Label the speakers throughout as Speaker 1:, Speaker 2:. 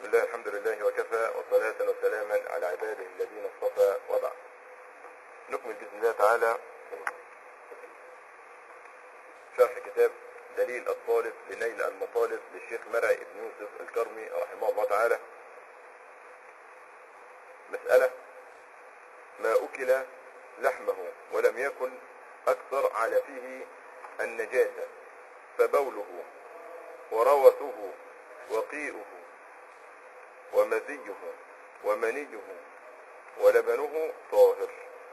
Speaker 1: الله الحمد لله وكفى وصلاة وسلاما على عباده الذين اصطفى وبعد نكمل بإذن الله تعالى شرح كتاب دليل الطالب لنيل المطالب للشيخ مرعي بن يوسف الكرمي رحمه الله تعالى مسألة ما أكل لحمه ولم يكن أكثر على فيه النجاسة فبوله وروثه وقيئه ومذيه ومنيه ولبنه طاهر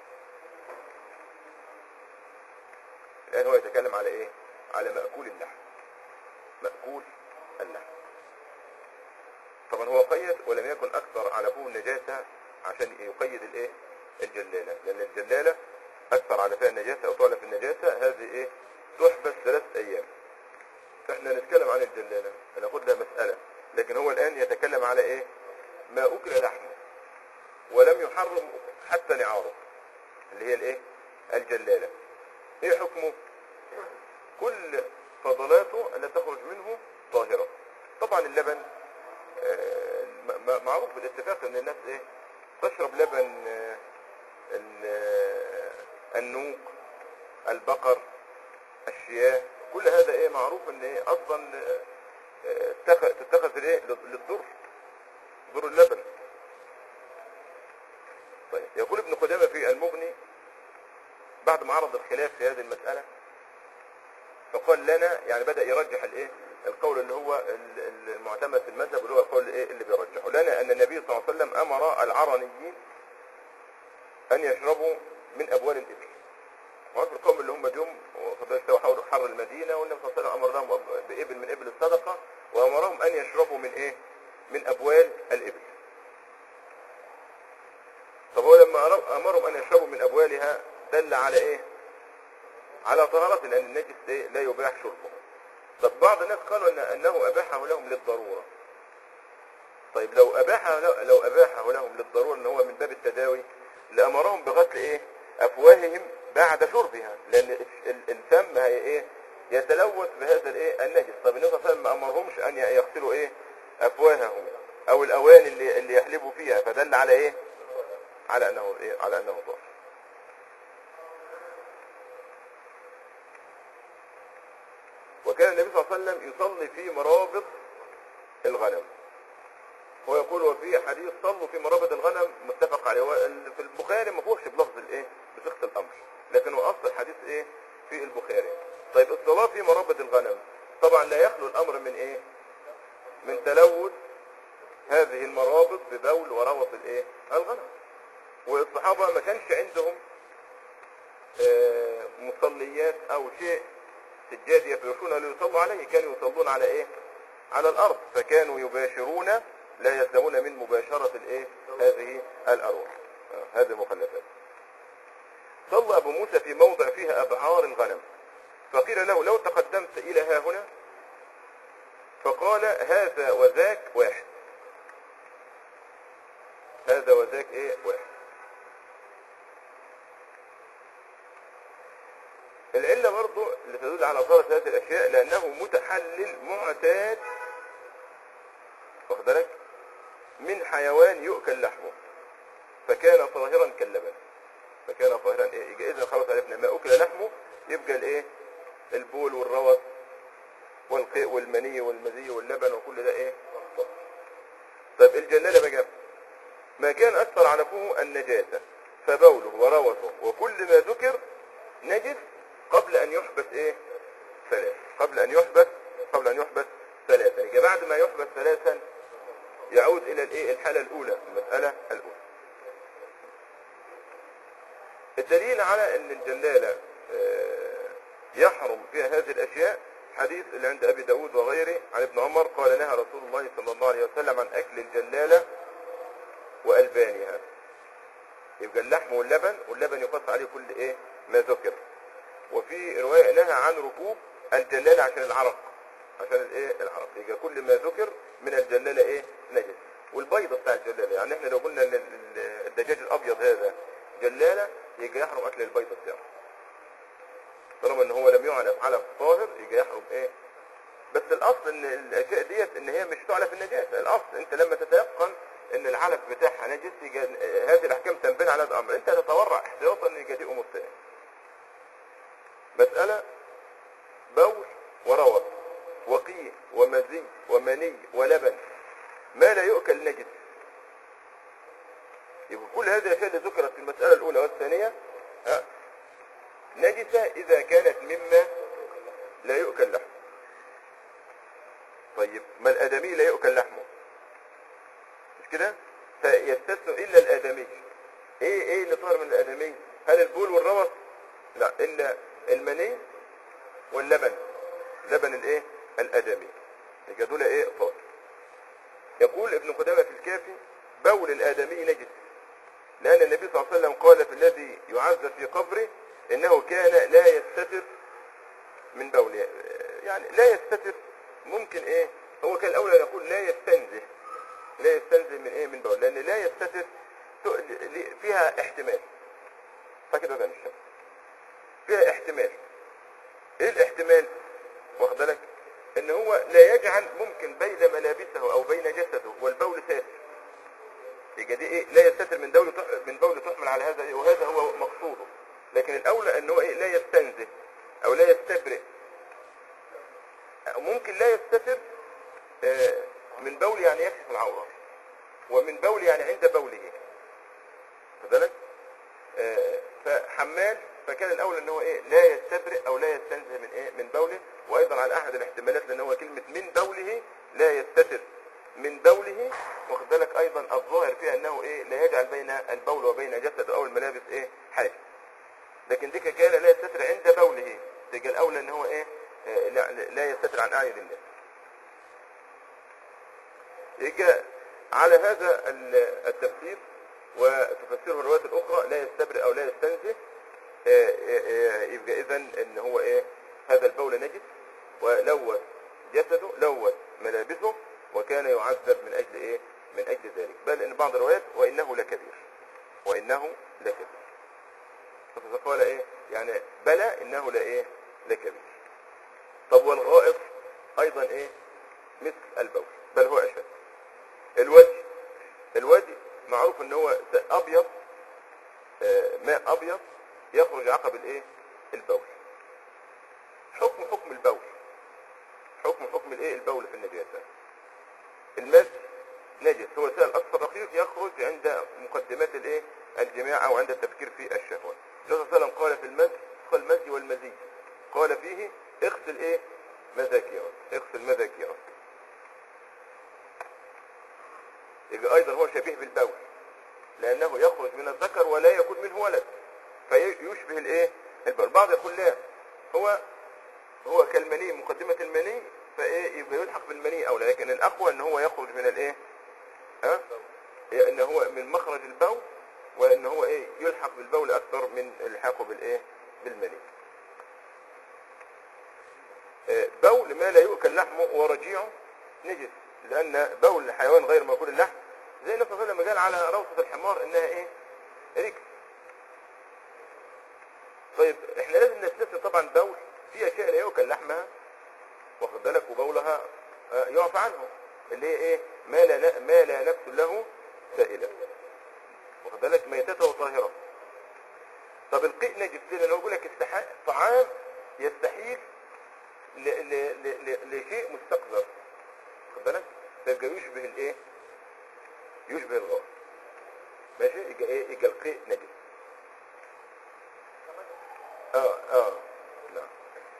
Speaker 1: الآن هو يتكلم على إيه؟ على مأكول اللحم مأكول اللحم طبعا هو قيد ولم يكن أكثر على فيه النجاسة عشان يقيد الإيه؟ الجلالة لأن الجلالة أكثر على فيها النجاسة أو تعلى في النجاسة هذه إيه؟ تحبس ثلاث أيام فإحنا نتكلم عن الجلالة هناخد لها مسألة لكن هو الآن يتكلم على إيه؟ ما أكل لحمه ولم يحرم حتى نعاره اللي هي الإيه؟ الجلالة إيه حكمه؟ كل فضلاته التي تخرج منه طاهرة طبعا اللبن آه، م- م- معروف بالاتفاق ان الناس ايه تشرب لبن آه، ال- آه، النوق البقر الشياه كل هذا ايه معروف ان ايه اصلا آه، آه، تتخ- تتخذ الايه لل- للضر ضر اللبن طيب يقول ابن قدامه في المغني بعد ما عرض الخلاف في هذه المسألة فقال لنا يعني بدأ يرجح الايه القول اللي هو ال- ال- المعتمد في المذهب اللي هو القول الايه اللي بيرجحه لنا ان النبي صلى الله عليه وسلم امر العرنيين ان يشربوا من ابوال الابل وعرف القوم اللي هم جم وفضلوا حول حر المدينه والنبي صلى الله عليه وسلم امر لهم بابل من ابل الصدقه وامرهم ان يشربوا من ايه من ابوال الابل طب هو لما أمر- امرهم ان يشربوا من ابوالها دل على ايه على طهارة لأن النجس إيه؟ لا يباح شربه طب بعض الناس قالوا أن أنه أباحه لهم للضرورة طيب لو أباحه لو أباحه لهم للضرورة أن هو من باب التداوي لأمرهم بغسل إيه أفواههم بعد شربها لأن ال- ال- الفم هي إيه يتلوث بهذا الإيه النجس طب النبي صلى الله عليه وسلم ما أمرهمش أن يغسلوا إيه أفواههم أو الأواني اللي اللي يحلبوا فيها فدل على إيه على أنه إيه على أنه طاهر وكان النبي صلى الله عليه وسلم يصلي في مرابط الغنم هو يقول وفي حديث صلوا في مرابط الغنم متفق عليه هو ال- في البخاري ما فيهوش بلفظ الايه بصيغه الامر لكن هو اصل الحديث ايه في البخاري طيب الصلاه في مرابط الغنم طبعا لا يخلو الامر من ايه من تلوث هذه المرابط ببول وروث الايه الغنم والصحابه ما كانش عندهم آه، مصليات او شيء سجاد يفرشونه ليصلوا عليه كانوا يصلون على ايه على الارض فكانوا يباشرون لا يلزمون من مباشرة الايه هذه الارواح آه، هذه المخلفات صلى ابو موسى في موضع فيها ابعار الغنم فقيل له لو تقدمت الى ها هنا فقال هذا وذاك واحد هذا وذاك ايه واحد العلة برضو اللي تدل على ظاهرة هذه الأشياء لأنه متحلل معتاد واخد بالك من حيوان يؤكل لحمه فكان طاهرا كاللبن فكان طاهرا ايه يبقى اذا خلاص عرفنا ما اكل لحمه يبقى الايه البول والروث والقيء والمني والمزي واللبن وكل ده ايه طاهر. طيب الجلالة بقى ما كان اكثر على فوه النجاسة فبوله وروثه وكل ما ذكر نجس قبل ان يحبس ايه ثلاث قبل ان يحبس قبل ان يحبس ثلاثا يبقى بعد ما يحبس ثلاثا يعود الى الايه الحالة الاولى المسألة الاولى الدليل على ان الجلالة آه، يحرم فيها هذه الاشياء حديث اللي عند ابي داود وغيره عن ابن عمر قال نهى رسول الله صلى الله عليه وسلم عن اكل الجلالة والبانها يبقى اللحم واللبن واللبن يقص عليه كل ايه ما ذكر وفي رواية نهى عن ركوب الجلالة عشان العرق عشان الايه العرق يبقى كل ما ذكر من الجلالة ايه نجس والبيضة بتاع الجلالة يعني احنا لو قلنا ان ال- ال- الدجاج الابيض هذا جلالة يبقى يحرم اكل البيضة بتاعه طالما ان هو لم يعلم على الطاهر يبقى يحرم ايه بس الاصل ان الاشياء ديت ان هي مش تعلى في النجاسه الاصل انت لما تتيقن ان العلف بتاعها نجس يجي هذه الاحكام تنبني على هذا الامر انت تتورع احتياطا ان يجي دي امور ثانيه مساله بول وروث وقيء ومزي ومني ولبن ما لا يؤكل نجس يبقى كل هذه الاشياء اللي ذكرت في المساله الاولى والثانيه ها نجسه اذا كانت مما لا يؤكل لحمه طيب ما الادمي لا يؤكل لحمه مش كده فيستثنوا الا الادمي ايه ايه اللي طار من الادمي هل البول والروث لا الا المني واللبن لبن الايه الادمي يبقى دول ايه طار يقول ابن قدامه في الكافي بول الادمي نجس لان النبي صلى الله عليه وسلم قال في الذي يعذب في قبره انه كان لا يستتر من بوله يعني لا يستتر ممكن ايه هو كان الاولى يقول لا يستنزه لا يستنزه من ايه من بول لان لا يستتر ت- ل- فيها احتمال فاكر ولا مش فيها احتمال ايه الاحتمال واخد بالك ان هو لا يجعل ممكن بين ملابسه او بين جسده والبول ساتر يبقى دي ايه لا يستتر من دول من بول تحمل على هذا إيه؟ وهذا هو مقصوده لكن الاولى ان هو ايه لا يستنزه او لا يستبرئ أو ممكن لا يستتر آه، من بول يعني يكشف العوره ومن بول يعني عند بوله خد بالك آه، فحمال فكان الاولى ان هو ايه لا يستبرئ او لا يستنزه من ايه من بوله وايضا على احد الاحتمالات لان هو كلمه من بوله لا يستتر من بوله واخد بالك ايضا الظاهر فيها انه ايه لا يجعل بين البول وبين جسده او الملابس ايه حاجه لكن دي كان لا يستتر عند بوله تبقى الاولى ان هو ايه آه، لا, لا يستتر عن اعين الناس يبقى على هذا ال- التفسير وتفسره الروايات الاخرى لا يستبرئ او لا يستنزه آه، آه، آه، يبقى اذا ان هو ايه هذا البول نجس ولوث جسده لوث ملابسه وكان يعذب من اجل ايه من اجل ذلك بل ان بعض الروايات وانه لكبير وانه لكبير فقال ايه يعني بلى انه لا ايه لكبير طب والغائط ايضا ايه مثل البول بل هو اشد الوجه الوجه معروف ان هو ابيض آه، ماء ابيض يخرج عقب الايه البول حكم حكم البول حكم حكم الايه البول في النجاسه المد نجس هو سائل اكثر رقيق يخرج عند مقدمات الايه الجماع او عند التفكير في الشهوه الرسول صلى الله عليه وسلم قال في المد قال المزي والمزي قال فيه اغسل ايه مذاكيرا اغسل مذاكيرا يبقى ايضا هو شبيه بالبول لانه يخرج من الذكر ولا يكون منه ولد فيشبه الايه البول بعض يقول لا هو هو كالمني مقدمة المني فايه يبقى يلحق بالمني او لا لكن الاقوى ان هو يخرج من الايه ها إيه ان هو من مخرج البول وان هو ايه يلحق بالبول اكثر من الحاقه بالايه بالمني آه، بول ما لا يؤكل لحمه ورجيعه نجس لان بول الحيوان غير مأكول اللحم زي النبي صلى الله عليه وسلم قال على روثة الحمار انها ايه ركس طيب احنا لازم نستثني طبعا بول في اشياء لا يؤكل لحمها واخد بالك وبولها آه، يعفى عنه اللي هي ايه ما لا ما لا نفس له سائله واخد بالك ميتته طاهره طب القيء نجس ليه؟ لان هو بيقول لك استحاء طعام يستحيل ل... ل... ل... ل... لشيء مستقذر واخد بالك فيبقى يشبه الايه يشبه الغار ماشي يبقى ايه يبقى القيء نجس اه اه نعم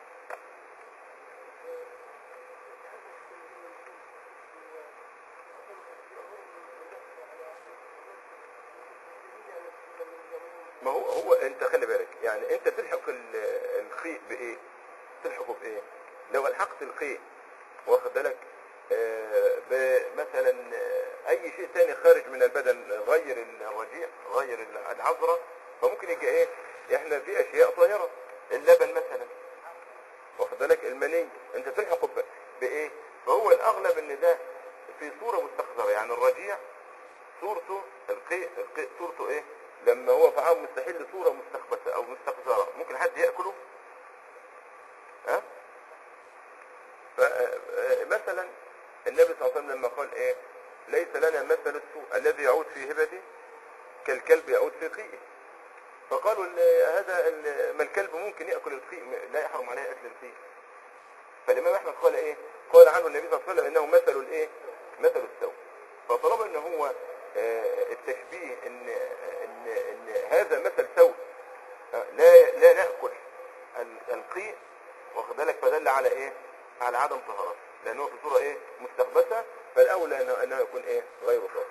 Speaker 1: ما هو هو انت خلي بالك يعني انت تلحق ال- القيء بايه تلحقه بايه لو الحقت القيء واخد بالك آه، بمثلا آه، اي شيء تاني خارج من البدن غير الرجيع غير العذرة فممكن يجي ايه احنا في اشياء طاهرة اللبن مثلا واخد بالك المني انت تلحقه ب- بايه فهو الاغلب ان ده في صورة مستقذرة يعني الرجيع صورته القيء القيء صورته ايه لما هو طعام مستحيل لصورة مستخبثة او مستقذرة ممكن حد يأكله ها ف فمثلا النبي صلى الله عليه وسلم لما قال ايه ليس لنا مثل السوء الذي يعود في هبته كالكلب يعود في قيئه فقالوا ال- هذا ال- ما الكلب ممكن ياكل القيء لا يحرم عليه اكل القيء فالامام احمد قال ايه قال عنه النبي صلى الله عليه وسلم انه مثل الايه مثل السوء فطالما ان هو آه، التشبيه ان ان ان هذا مثل سوء آه، لا لا ناكل ال- القيء واخد بالك فدل على ايه على عدم طهارته لانه في صوره ايه مستخبثه فالاولى انه انه يكون ايه غير طاهر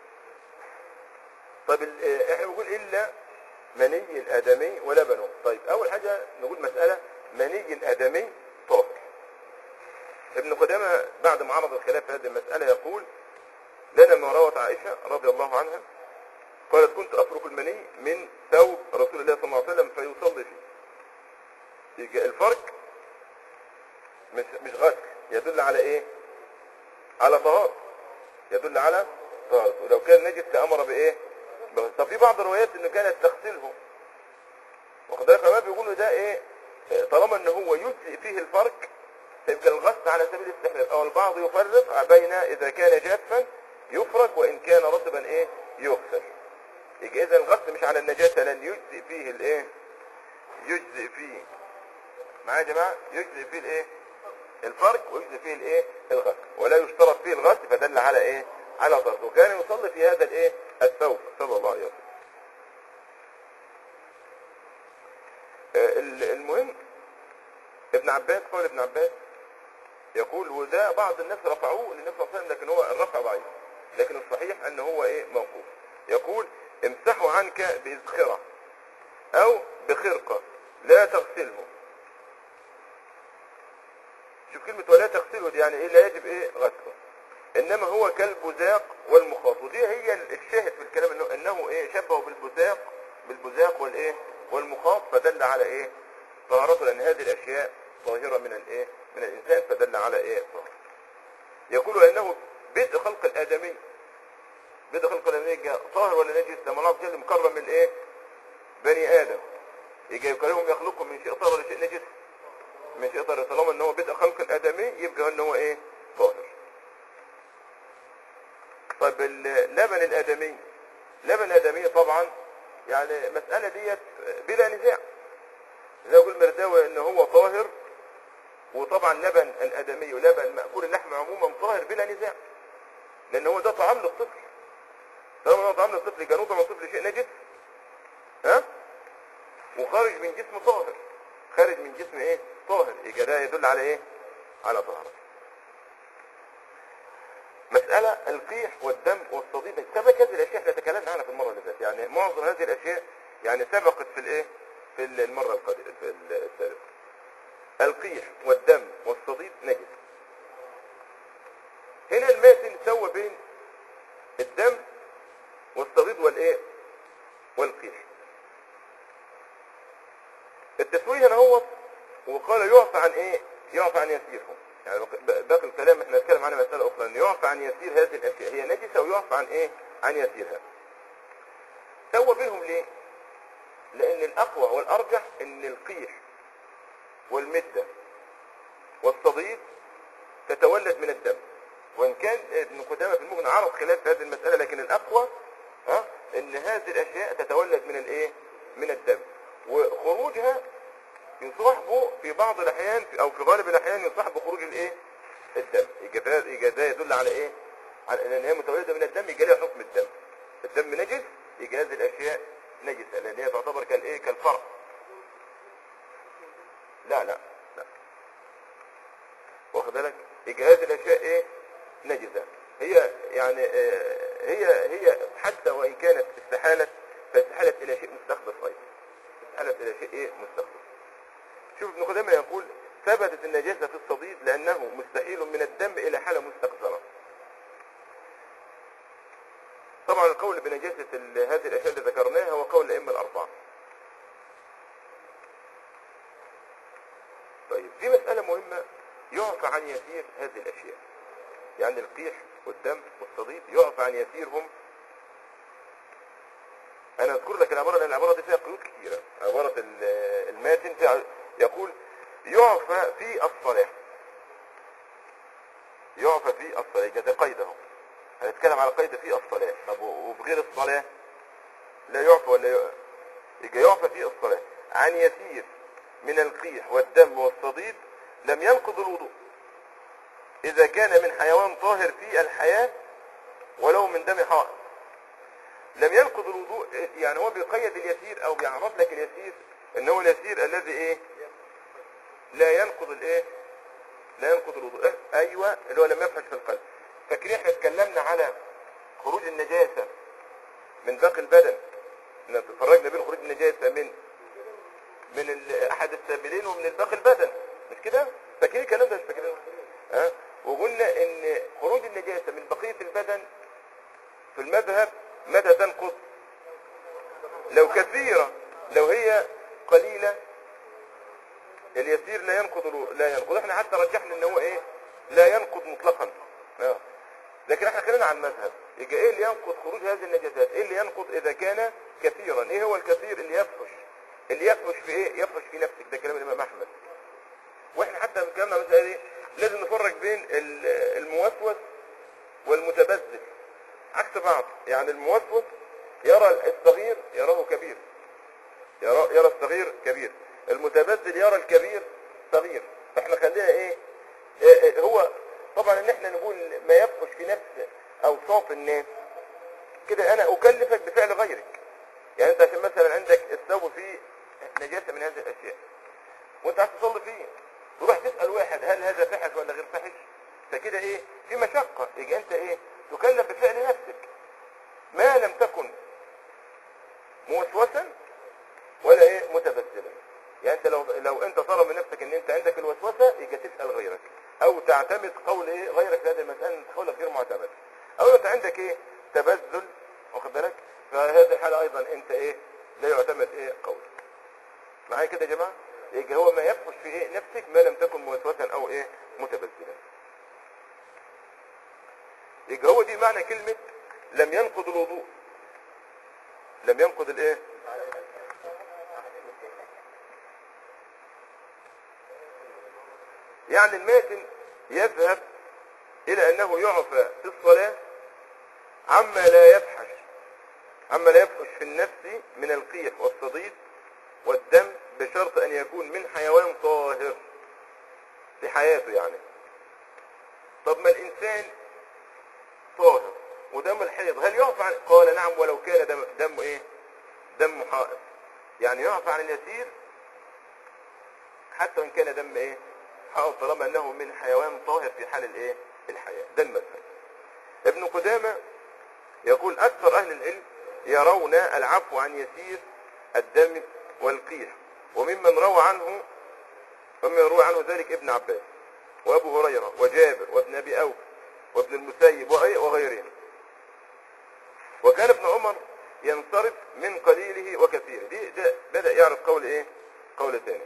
Speaker 1: طيب ال- آه، احنا بنقول الا مني الادمي ولبنه طيب اول حاجه نقول مساله مني الادمي طاهر ابن قدامه بعد ما عرض الخلاف في هذه المساله يقول لنا ما روت عائشه رضي الله عنها قالت كنت افرك المني من ثوب رسول الله صلى الله عليه وسلم فيصلي فيه يجي الفرق مش مش غسل يدل على ايه على طهارة يدل على طهارة ولو كان نجس لامر بايه بغسل. طب في بعض الروايات انه كانت تغسله واخد بالك ما بيقولوا ده ايه إيه، طالما ان هو يجزئ فيه الفرق يبقى الغسل على سبيل الاستحباب او البعض يفرق بين اذا كان جافا يفرك وان كان رطبا ايه يغسل يبقى اذا الغسل مش على النجاسه لان يجزئ فيه الايه يجزئ فيه معايا يا جماعه يجزئ فيه الايه الفرق ويجزئ فيه الايه الغسل ولا يشترط فيه الغسل فدل على ايه على طرد وكان يصلي في هذا الايه الثوب صلى الله عليه وسلم آه، ال- المهم ابن عباس قول ابن عباس يقول وده بعض الناس رفعوه للنبي صلى الله عليه وسلم لكن هو الرفع ضعيف لكن الصحيح ان هو ايه موقوف يقول امسحوا عنك بإذخرة او بخرقة لا تغسله شوف كلمة ولا تغسله دي يعني ايه لا يجب ايه غسله انما هو كالبزاق والمخاط ودي هي الشاهد في الكلام انه, إنه ايه شبهه بالبزاق بالبزاق والايه والمخاط فدل على ايه طهارته لان هذه الاشياء ظاهرة من الايه من الانسان فدل على ايه طهارة يقول انه بدء خلق الادمي بدء خلق الادمي جاء طاهر ولا نجس لما الله عز وجل مكرم من الايه بني ادم يجي يكرمهم يخلقهم من شيء طاهر ولا شيء نجس من شيء طاهر طالما ان هو بدء خلق الادمي يبقى ان هو ايه طاهر طيب اللبن الادمي لبن الادمي طبعا يعني مسألة ديت بلا نزاع زي يقول مرداوي ان هو طاهر وطبعا لبن الادمي ولبن مأكول اللحم عموما طاهر بلا نزاع لان هو ده طعام للطفل طالما هو طعام للطفل كان يطعم الطفل شيء نجس ها وخارج من جسم طاهر خارج من جسم ايه طاهر يبقى ده يدل على ايه على طهارة مسألة القيح والدم والصديد سبق هذه الاشياء احنا تكلمنا عنها في المرة اللي فاتت يعني معظم هذه الاشياء يعني سبقت في الايه في المرة القادمة في السابقة القيح والدم والصديد نجس هنا الماثل سوى بين الدم والصديد والايه والقيح التسويه هنا هو وقال يعفى عن ايه يعفى عن يسيرهم يعني بق- باقي الكلام احنا نتكلم عنها مسألة اخرى ان يعفى عن يسير هذه الاشياء هي نجسة ويعفى عن ايه عن يسيرها سوى بينهم ليه لان الاقوى والارجح ان القيح والمدة والصديد تتولد من الدم وان كان ابن قدامة في المغنى عرض خلاف هذه المسألة لكن الاقوى ها ان هذه الاشياء تتولد من الايه من الدم وخروجها يصاحبه في بعض الاحيان في او في غالب الاحيان يصاحبه خروج الايه الدم يبقى ده- يبقى ده يدل على ايه على ان هي متولده من الدم يبقى لها حكم الدم الدم نجس يبقى هذه الاشياء نجسه لان هي تعتبر كالايه كالفرع لا لا لا واخد بالك يبقى هذه الاشياء ايه نجسه هي يعني آه، هي هي حتى وان كانت استحالت فاستحالت الى شيء مستخبث ايضا استحالت الى شيء ايه مستخبث شوف ابن قدامه يقول ثبتت النجاسة في الصديد لأنه مستحيل من الدم إلى حالة مستقذرة طبعا القول بنجاسة ال- هذه الأشياء اللي ذكرناها هو قول الأئمة الأربعة طيب في مسألة مهمة يعفى عن يسير هذه الأشياء يعني القيح والدم والصديد يعفى عن يسيرهم انا اذكر لك العبارة لان العبارة دي فيها قيود كثيرة عبارة ال- الماتن فيها يقول يعفى في الصلاة يعفى في الصلاة يبقى ده قيد اهو هنتكلم على قيد في الصلاة طب و- وبغير الصلاة لا يعفى ولا ي- يبقى يعفى في الصلاة عن يسير من القيح والدم والصديد لم ينقض الوضوء إذا كان من حيوان طاهر في الحياة ولو من دم حائط لم ينقض الوضوء يعني هو بيقيد اليسير او بيعرف لك اليسير ان هو اليسير الذي ايه لا ينقض الايه لا ينقض الوضوء إيه؟ ايوه اللي هو لم يفحش في القلب فاكرين احنا اتكلمنا على خروج النجاسة من باقي البدن إن فرقنا بين خروج النجاسة من من ال- احد السابلين ومن الباقي البدن مش كده فاكرين الكلام ده مش فاكرين ها وقلنا ان خروج النجاسة من بقية البدن في المذهب متى تنقض لو كثيرة لو هي قليلة اليسير لا ينقض الو- لا ينقض احنا حتى رجحنا ان هو ايه لا ينقض مطلقا اه. لكن احنا خلينا عن المذهب يبقى ايه اللي ينقض خروج هذه النجاسات ايه اللي ينقض اذا كان كثيرا ايه هو الكثير اللي يفحش اللي يفحش في ايه يفحش في نفسك ده كلام الامام احمد واحنا حتى من كلامنا مثلا ايه لازم نفرق بين ال- الموسوس والمتبذل عكس بعض يعني الموسوس يرى الصغير يراه كبير يرى, يرى الصغير كبير المتبذل يرى الكبير صغير فاحنا خلينا ايه, إيه, إيه هو طبعا ان احنا نقول ما يفحش في نفس اوصاف الناس كده انا اكلفك بفعل غيرك يعني انت عشان مثلا عندك الثوب فيه نجاسه من هذه الاشياء وانت عايز تصلي فيه تروح تسال واحد هل هذا فحش ولا غير فحش فكده ايه في مشقه يجي انت ايه تكلف بفعل نفسك ما لم تكن موسوسا ولا ايه متبذلا يعني انت لو لو انت طلب من نفسك ان انت عندك الوسوسه يبقى تسال غيرك او تعتمد قول ايه غيرك في هذه المساله ان قولك غير معتمد او انت عندك ايه تبذل واخد بالك فهذه الحاله ايضا انت ايه لا يعتمد ايه قولك معايا كده يا جماعه يبقى هو ما يفحش في ايه نفسك ما لم تكن موسوسا او ايه متبذلا يبقى هو دي معنى كلمه لم ينقض الوضوء لم ينقض الايه يعني الماتن يذهب الى انه يعفى في الصلاة عما لا يفحش عما لا يفحش في النفس من القيح والصديد والدم بشرط ان يكون من حيوان طاهر في حياته يعني طب ما الانسان طاهر ودم الحيض هل يعفى عن قال نعم ولو كان دم, دم ايه دم حائط يعني يعفى عن اليسير حتى وان كان دم ايه حائط طالما انه من حيوان طاهر في حال الايه الحياة ده المذهب ابن قدامة يقول اكثر اهل العلم يرون العفو عن يسير الدم والقيح وممن روى عنه ومن روى عنه ذلك ابن عباس وابو هريرة وجابر وابن ابي اوف وابن المسيب وأي- وغيرهم وكان ابن عمر ينصرف من قليله وكثيره دي ده بدأ يعرف قول ايه قول ثاني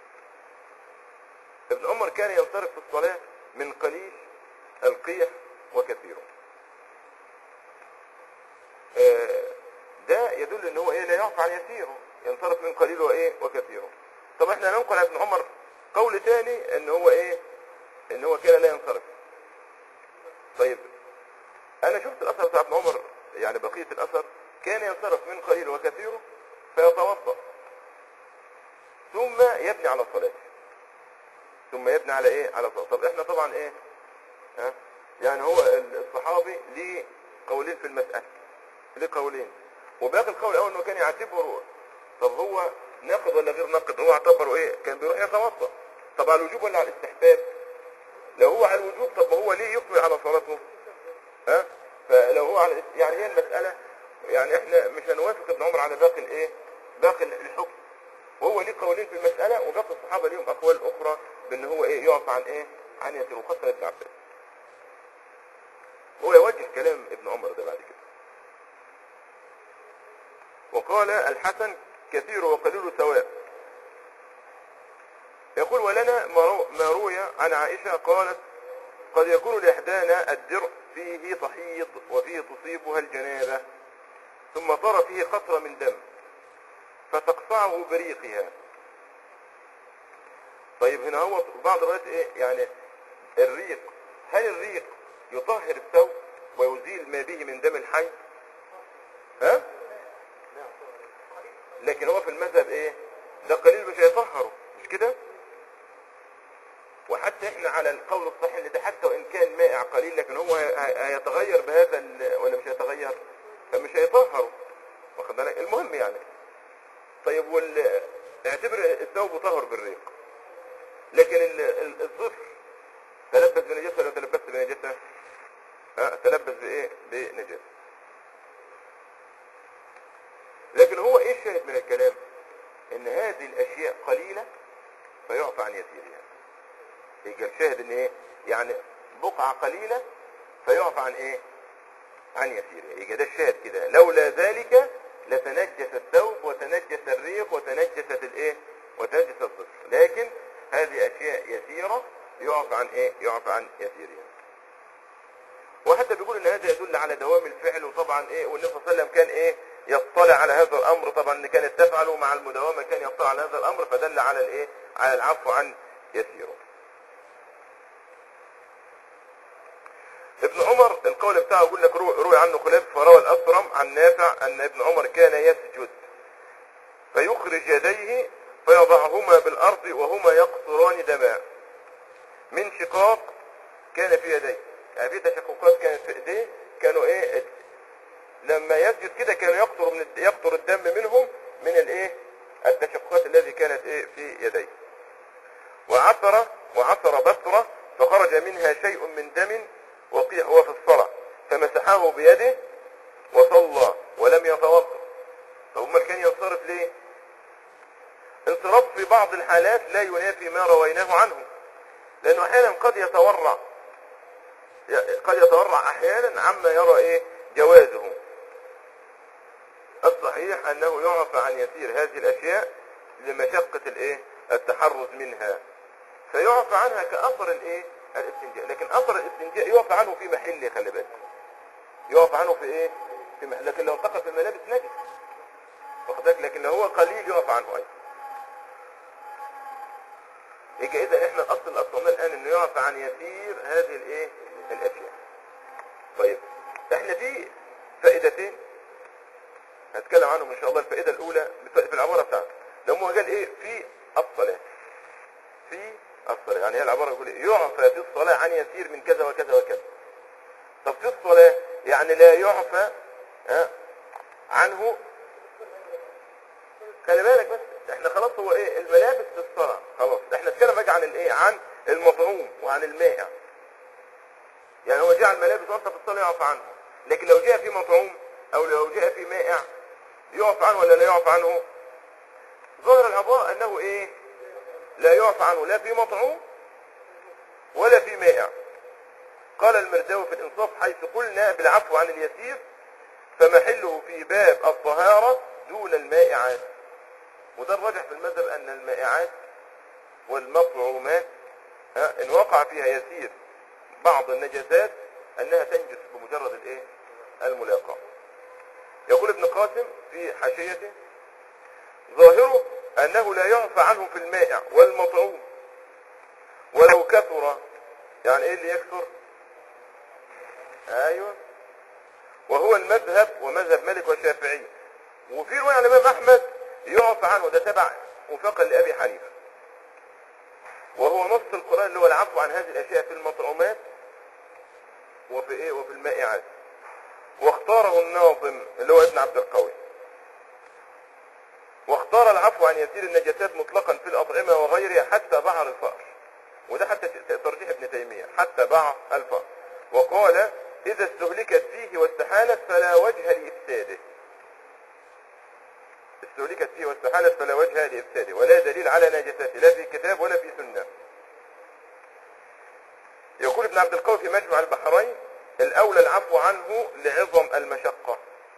Speaker 1: ابن عمر كان ينصرف في الصلاة من قليل القيح وكثيره آه، ده يدل ان هو ايه لا يعفى عن يسيره ينصرف من قليل وايه وكثيره طب احنا ننقل عن ابن عمر قول ثاني ان هو ايه ان هو كان لا ينصرف طيب انا شفت الاثر بتاع ابن عمر يعني بقية الاثر كان ينصرف من قليل وكثيره فيتوضا ثم يبني على صلاته ثم يبني على ايه على صلاته طب احنا طبعا ايه ها يعني هو الصحابي ليه قولين في المسألة ليه قولين وباقي القول الاول انه كان يعتبره طب هو ناقض ولا غير ناقض هو اعتبره ايه كان بيروح يتوضا طب على الوجوب ولا على الاستحباب لو هو على الوجوب طب ما هو ليه يقبل على صلاته ها فلو هو على الاست- يعني هي المسألة يعني احنا مش هنوافق ابن عمر على باقي الايه باقي الحكم وهو ليه قولين في المسألة وباقي الصحابة ليهم اقوال اخرى بان هو ايه يقف عن ايه عن يسير وخاصة ابن عباس هو يوجه كلام ابن عمر ده بعد كده وقال الحسن كثير وقليل سواء يقول ولنا ما رو- ما روي عن عائشة قالت قد يكون لإحدانا الدرع فيه تحيض وفيه تصيبها الجنابة ثم ترى فيه قطرة من دم فتقطعه بريقها طيب هنا هو بعض الروايات ايه يعني الريق هل الريق يطهر الثوب ويزيل ما به من دم الحي ها لكن هو في المذهب ايه ده قليل مش هيطهره مش كده وحتى احنا على القول الصحيح ان ده حتى وان كان مائع قليل لكن هو هي- هي- هيتغير بهذا ال- ولا مش هيتغير فمش هيطهره واخد بالك المهم يعني طيب وال اعتبر الثوب طهر بالريق لكن ال- ال- الظفر تلبس بنجاسه ولا تلبس بنجاسه ها تلبس بايه بنجاسه لكن هو ايه الشاهد من الكلام ان هذه الاشياء قليله فيعفى عن يسير يعني يبقى الشاهد ان ايه يعني بقعه قليله فيعفى عن ايه عن يسير يبقى ده الشاهد كده لولا ذلك لتنجس الثوب وتنجس الريق وتنجست الايه وتنجس الظفر لكن هذه اشياء يسيره يعفى عن ايه يعفى عن يسيرها وحتى بيقول ان هذا يدل على دوام الفعل وطبعا ايه والنبي صلى الله عليه وسلم كان ايه يطلع على هذا الامر طبعا ان كانت تفعله مع المداومه كان يطلع على هذا الامر فدل على الايه على العفو عن يسيره ابن عمر القول بتاعه يقول لك روي روي عنه خلاف فروى الأسرم عن نافع أن ابن عمر كان يسجد فيخرج يديه فيضعهما بالأرض وهما يقطران دماء من شقاق كان في يديه يعني في تشققات كانت في ايديه كانوا ايه لما يسجد كده كانوا يقطر من الد- يقطر الدم منهم من الايه التشققات التي كانت ايه في يديه وعثر وعثر بصرة فخرج منها شيء من دم وقيع هو في الصلاة فمسحه بيده وصلى ولم يتوضا طب امال كان ينصرف ليه انصراف في بعض الحالات لا ينافي ما رويناه عنه لانه احيانا قد يتورع قد يتورع احيانا عما يرى ايه جوازه الصحيح انه يعفى عن يسير هذه الاشياء لمشقة الايه التحرز منها فيعفى عنها كاثر الايه الاستنجاء لكن اثر الاستنجاء يعفى عنه في محله خلي بالك يعفى عنه في ايه في محل لكن لو انتقل في الملابس نجس واخد بالك لكن لو هو قليل يعفى عنه ايضا يبقى اذا احنا الاصل الاصلنا الان انه يعفى عن يسير هذه الايه الاشياء طيب احنا في فائدتين هنتكلم عنهم ان شاء الله الفائده الاولى في العباره بتاعته لما هو قال ايه في الصلاه في الصلاه يعني هي العباره يقول إيه؟ يعفى في الصلاه عن يسير من كذا وكذا وكذا طب في الصلاه يعني لا يعفى ها عنه خلي بالك بس احنا خلاص هو ايه الملابس في الصلاه خلاص احنا نتكلم بقى عن الايه عن المطعوم وعن المائع يعني هو جاء الملابس وانت في الصلاه يعفى عنه لكن لو جاء في مطعوم او لو جاء في مائع يعفى عنه ولا لا يعفى عنه ظاهر العبارة انه ايه لا يعفى عنه لا في مطعوم ولا في مائع قال المرداوي في الانصاف حيث قلنا بالعفو عن اليسير فمحله في باب الطهارة دون المائعات وده الراجح في المذهب ان المائعات والمطعومات ها، ان وقع فيها يسير بعض النجاسات انها تنجس بمجرد الايه الملاقاة يقول ابن قاسم في حاشيته ظاهره انه لا يعفى عنه في المائع والمطعوم ولو كثر يعني ايه اللي يكثر ايوه وهو المذهب ومذهب مالك والشافعي وفي رواية عن الامام احمد يعفى عنه ده تبع وفقا لابي حنيفه وهو نص القرآن اللي هو العفو عن هذه الاشياء في المطعومات وفي ايه وفي المائعات واختاره الناظم اللي هو ابن عبد القوي واختار العفو عن يسير النجاسات مطلقا في الأطعمة وغيرها حتى بعر الفأر وده حتى ترجيح ابن تيمية حتى بعر الفأر وقال إذا استهلكت فيه واستحالت فلا وجه لإفساده استهلكت فيه واستحالت فلا وجه لإفساده ولا دليل على نجاسته لا في كتاب ولا في سنة يقول ابن عبد القوي في مجمع البحرين الأولى العفو عنه لعظم المشقة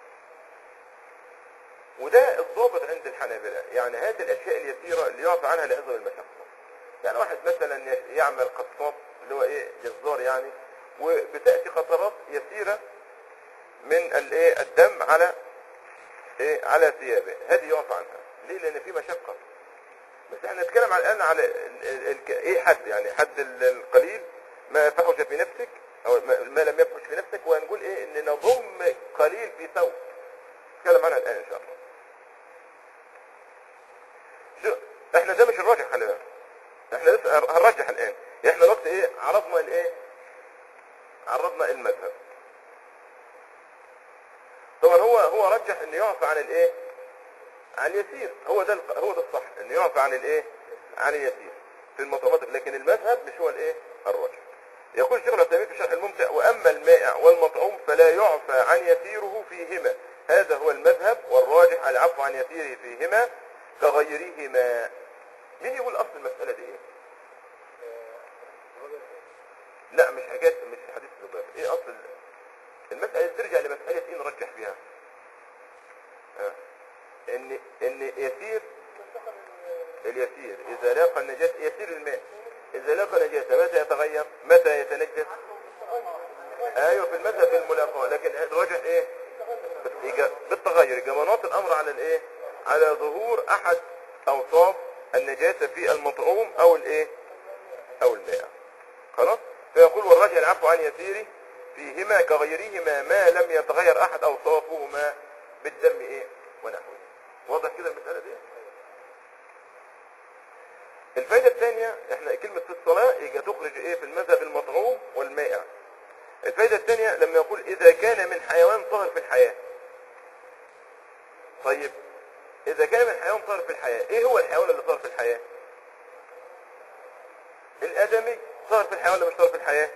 Speaker 1: وده الضابط عند الحنابلة يعني هذه الأشياء اليسيرة اللي يعفى عنها لعظم المشقة يعني واحد مثلا يعمل قصاب اللي هو ايه جزار يعني وبتأتي قطرات يسيرة من الايه الدم على ايه على ثيابه هذه يعفى عنها ليه لان في مشقة بس احنا نتكلم على الان على ال ال ال ايه حد يعني حد ال- القليل ما فحش في نفسك او ما ما لم يفحش في نفسك وهنقول ايه ان نضم قليل في ثوب نتكلم عنها الان ان شاء الله شو احنا ده مش الراجح خلي بالك احنا لسه هنرجح الان احنا الوقت ايه عرضنا الايه عرضنا المذهب طبعا هو هو رجح انه يعفى عن الايه عن اليسير هو ده الق- هو ده الصح انه يعفى عن الايه عن اليسير في المطلوبات لكن المذهب مش هو الايه الراجح يقول الشيخ العثيمين في شرح الممتع واما المائع والمطعوم فلا يعفى عن يسيره فيهما هذا هو المذهب والراجح العفو عن يسيره فيهما كغيرهما مين يقول اصل المساله دي ايه لا مش حاجات مش حديث الضيف ايه اصل المساله ترجع لمساله ايه نرجح فيها آه. ان ان يسير اليسير اذا لاقى النجاسه يسير الماء اذا لاقى نجاسه متى يتغير متى يتنجس ايوه في المذهب في الملاقاه لكن الراجح ايه يجا- بالتغير يبقى مناط الامر على الايه على ظهور احد اوصاف النجاسه في المطعوم او الايه او الماء خلاص فيقول والرجل العفو عن يسيره فيهما كغيرهما ما لم يتغير احد اوصافهما بالدم ايه ونحوه واضح كده المساله دي الفائده الثانيه احنا كلمه في الصلاه يجي تخرج ايه في المذهب المطعوم والمائع الفائده الثانيه لما يقول اذا كان من حيوان طاهر في الحياه طيب اذا كان من حيوان طاهر في الحياه ايه هو الحيوان اللي طاهر في الحياه الادمي طاهر في الحيوان ولا مش طاهر في الحياه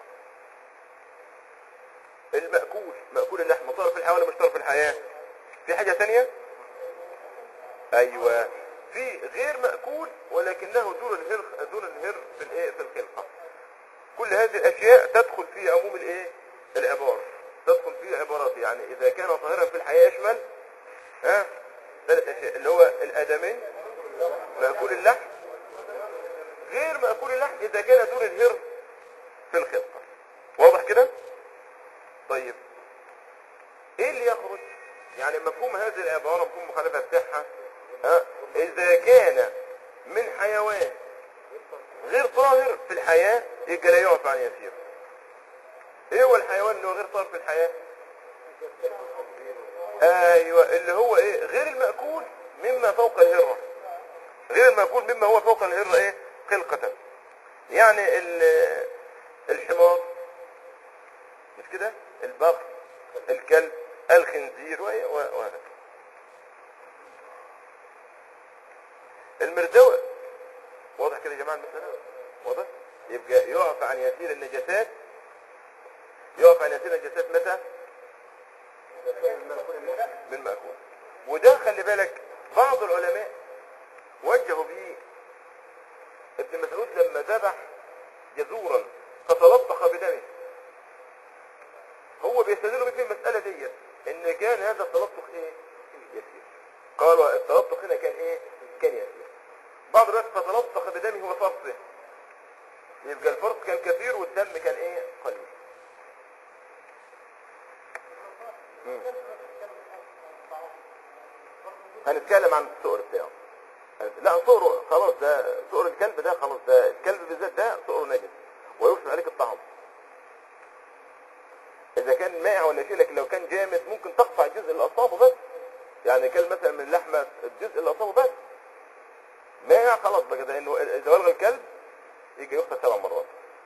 Speaker 1: المأكول مأكول اللحم طاهر في الحياة ولا مش طاهر في الحياة في حاجة ثانية ايوه في غير مأكول ولكنه دون الهر دون الهر في الايه في الخلقة كل هذه الاشياء تدخل في عموم الايه العبارة تدخل في عبارات يعني اذا كان طاهرا في الحياة يشمل ها ثلاث اشياء اللي هو الادمي مأكول اللحم غير مأكول اللحم اذا كان دون الهر في الخلقة واضح كده طيب ايه اللي يخرج يعني مفهوم هذه العبارة مفهوم مخالفة بتاعها ها اذا كان من حيوان غير طاهر في الحياة يبقى لا يعفى عن يسير ايه هو الحيوان اللي هو غير طاهر في الحياة ايوه اللي هو ايه غير المأكول مما فوق الهرة غير المأكول مما هو فوق الهرة ايه خلقة يعني ال- الحمار مش كده البقر الكلب الخنزير وهي- و- وهكذا المردوة واضح كده يا جماعة المسألة واضح يبقى يعفى عن يسير النجاسات يعفى عن يسير النجاسات متى من مأكول وده خلي بالك بعض العلماء وجهوا به ابن مسعود لما ذبح جزورا فتلطخ بدمه هو بيستدلوا بيه في المسألة دي ان كان هذا التلطخ ايه يسير قالوا التلطخ هنا كان ايه كان يسير بعض الناس فتلطخ بدمه وفرسه يبقى الفرس كان كثير والدم كان ايه قليل مم. هنتكلم عن السؤر بتاعه لا صقره خلاص ده صقر الكلب ده خلاص ده الكلب بالذات ده صقره نجس ويفسد عليك الطعام اذا كان مائع ولا شيء لكن لو كان جامد ممكن تقطع الجزء اللي اصابه بس يعني كان مثلا من اللحمه الجزء اللي اصابه بس مائع خلاص بقى ده انه اذا ولغ الكلب يجي يغسل سبع مرات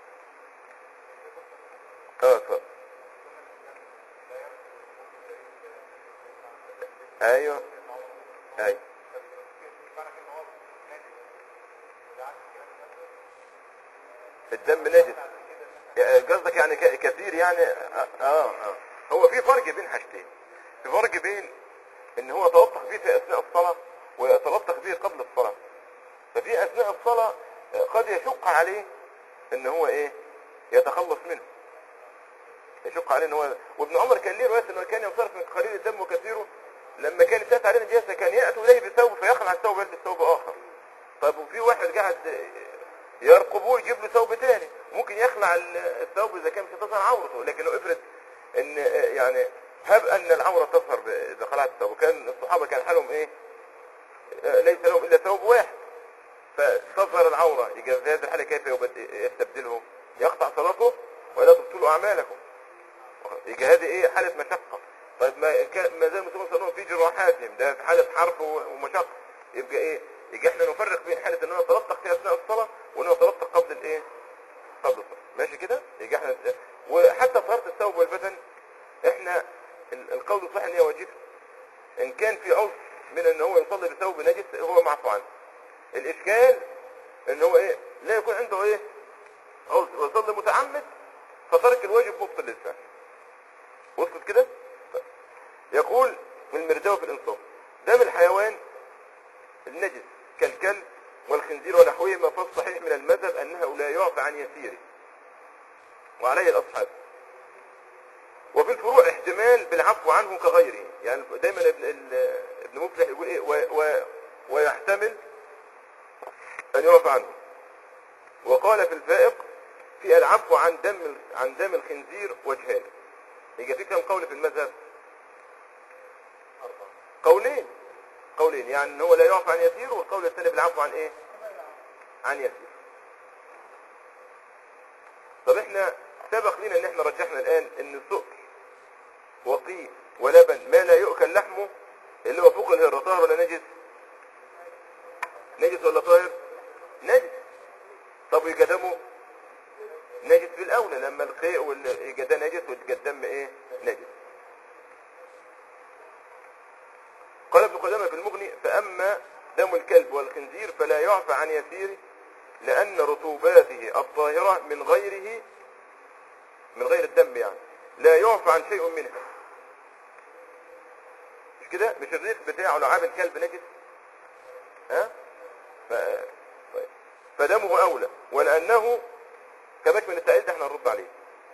Speaker 1: اه اتفضل ايوه ايوه الدم نجس يعني قصدك يعني ك- كثير يعني اه اه آه. هو في فرق بين حاجتين في فرق بين ان هو يتلطخ فيه في اثناء الصلاه ويتلطخ فيه قبل الصلاه ففي اثناء الصلاه آه، قد يشق عليه ان هو ايه يتخلص منه يشق عليه ان هو وابن عمر كان ليه روايه انه كان ينصرف من قليل الدم وكثيره لما كان فات عليه نجاسه كان ياتي اليه بثوب فيخلع الثوب ويلبس ثوب اخر طيب وفي واحد قاعد يرقبوه يجيب له ثوب تاني ممكن يخلع ال- الثوب اذا كان في تظهر عورته لكن لو افرض ان يعني هب ان العوره تظهر ب- اذا خلعت الثوب وكان الصحابه كان حالهم ايه آه، ليس لهم الا ثوب واحد فتظهر العوره يبقى في هذه الحاله كيف يبد- يستبدله يقطع صلاته ولا تبطل احبطوا اعمالكم يبقى هذه ايه حاله مشقه طيب ما كان ما زال المسلمون صلوا في جراحاتهم ده في حاله حرب و- ومشقه يبقى ايه يبقى احنا نفرق بين حاله ان انا اتلطخ في اثناء الصلاه وان انا اتلطخ قبل الايه قبل الصلاه ماشي كده يبقى احنا وحتى طهاره الثوب والبدن احنا ال- القول الصحيح ان هي واجبه ان كان في عذر من ان هو يصلي بثوب نجس هو معفو عنه الاشكال ان هو ايه لا يكون عنده ايه عذر ويصلي متعمد فترك الواجب مبطل للفعل وصلت كده طيب. يقول المرداوي في الانصاف دم الحيوان النجس كالكلب والخنزير ونحوهما فالصحيح من المذهب انه لا يعفى عن يسيره وعليه الاصحاب وفي الفروع احتمال بالعفو عنه كغيره يعني دايما ابن ال- ابن مفلح يقول ايه و و ويحتمل ان يعفى عنه وقال في الفائق في العفو عن دم عن دم الخنزير وجهان يبقى في كم قول في المذهب قولين قولين يعني ان هو لا يعفى عن يسير والقول الثاني بالعفو عن ايه عن يسير طب احنا سبق لنا ان احنا رجحنا الان ان السؤر وقيء ولبن ما لا يؤكل لحمه اللي هو فوق الهر طاهر ولا نجس نجس ولا طاهر نجس طب يبقى دمه نجس في الاولى لما القيء وال- يبقى ده نجس ويبقى الدم ايه نجس قال ابن قدامه في المغني فاما دم الكلب والخنزير فلا يعفى عن يسيره لان رطوباته الطاهره من غيره من غير الدم يعني لا يعفى عن شيء منها مش كده مش الريق بتاعه لعاب الكلب نجس ها ف... طيب. فدمه اولى ولانه كذلك من التأييد ده احنا نرد عليه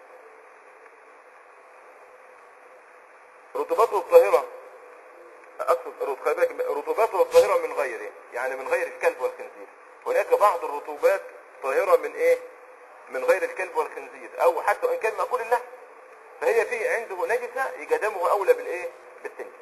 Speaker 1: رطوباته الطاهرة اقصد رط- خلي بالك، رطوباته الطاهرة من غيره يعني من غير الكلب والخنزير هناك بعض الرطوبات طاهرة من ايه من غير الكلب والخنزير او حتى وان كان مأكول اللحم فهي في عنده نجسة يبقى دمه اولى بالايه بالتنجس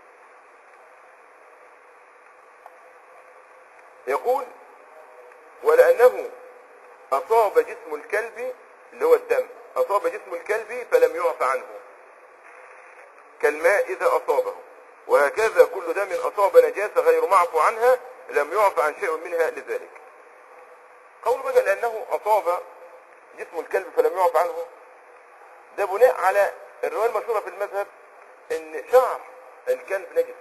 Speaker 1: يقول ولأنه أصاب جسم الكلب اللي هو الدم أصاب جسم الكلب فلم يعف عنه كالماء إذا أصابه وهكذا كل دم أصاب نجاسة غير معفو عنها لم يعف عن شيء منها لذلك قول بقى لأنه أصاب جسم الكلب فلم يعف عنه ده بناء على الرواية المشهورة في المذهب ان شعر الكلب نجس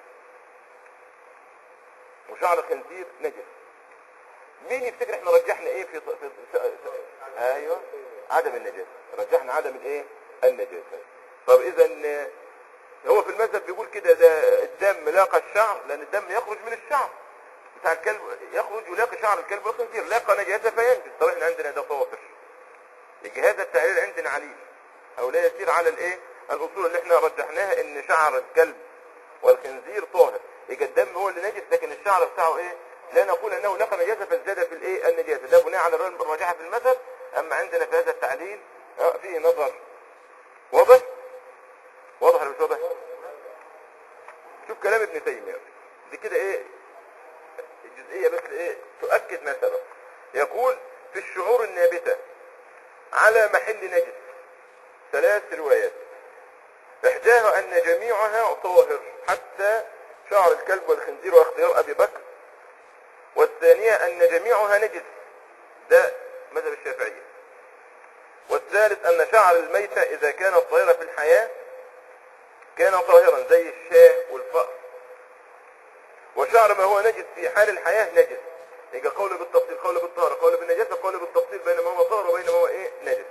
Speaker 1: وشعر الخنزير نجس مين يفتكر احنا رجحنا ايه في, في, في, في ايوه عدم النجاسة رجحنا عدم الايه النجاسة طب اذا هو في المذهب بيقول كده ده الدم لاقى الشعر لان الدم يخرج من الشعر بتاع الكلب يخرج ويلاقي شعر الكلب والخنزير لاقى نجاسة فينجس طب احنا عندنا ده طافر يبقى هذا التعليل عندنا عليه او لا يسير على الايه الاصول اللي احنا رجحناها ان شعر الكلب والخنزير طاهر يبقى الدم هو اللي نجس لكن الشعر بتاعه ايه لا نقول انه لقى نجاسه فازداد في الايه النجاسه ده بناء على الروايه الراجحه في المذهب اما عندنا في هذا التعليل آه، فيه نظر واضح واضح ولا مش واضح شوف كلام ابن تيميه دي كده ايه الجزئيه بس ايه تؤكد ما سبق يقول في الشعور النابته على محل نجس ثلاث روايات احداها ان جميعها طاهر حتى شعر الكلب والخنزير واختيار ابي بكر والثانية ان جميعها نجس ده مذهب الشافعية والثالث ان شعر الميتة اذا كانت طاهرة في الحياة كان طاهرا زي الشاه والفأر وشعر ما هو نجس في حال الحياة نجس يبقى قول بالتفصيل قول بالطهارة قول بالنجاسة قول بالتفصيل بين ما هو طاهر وبين ما هو ايه نجس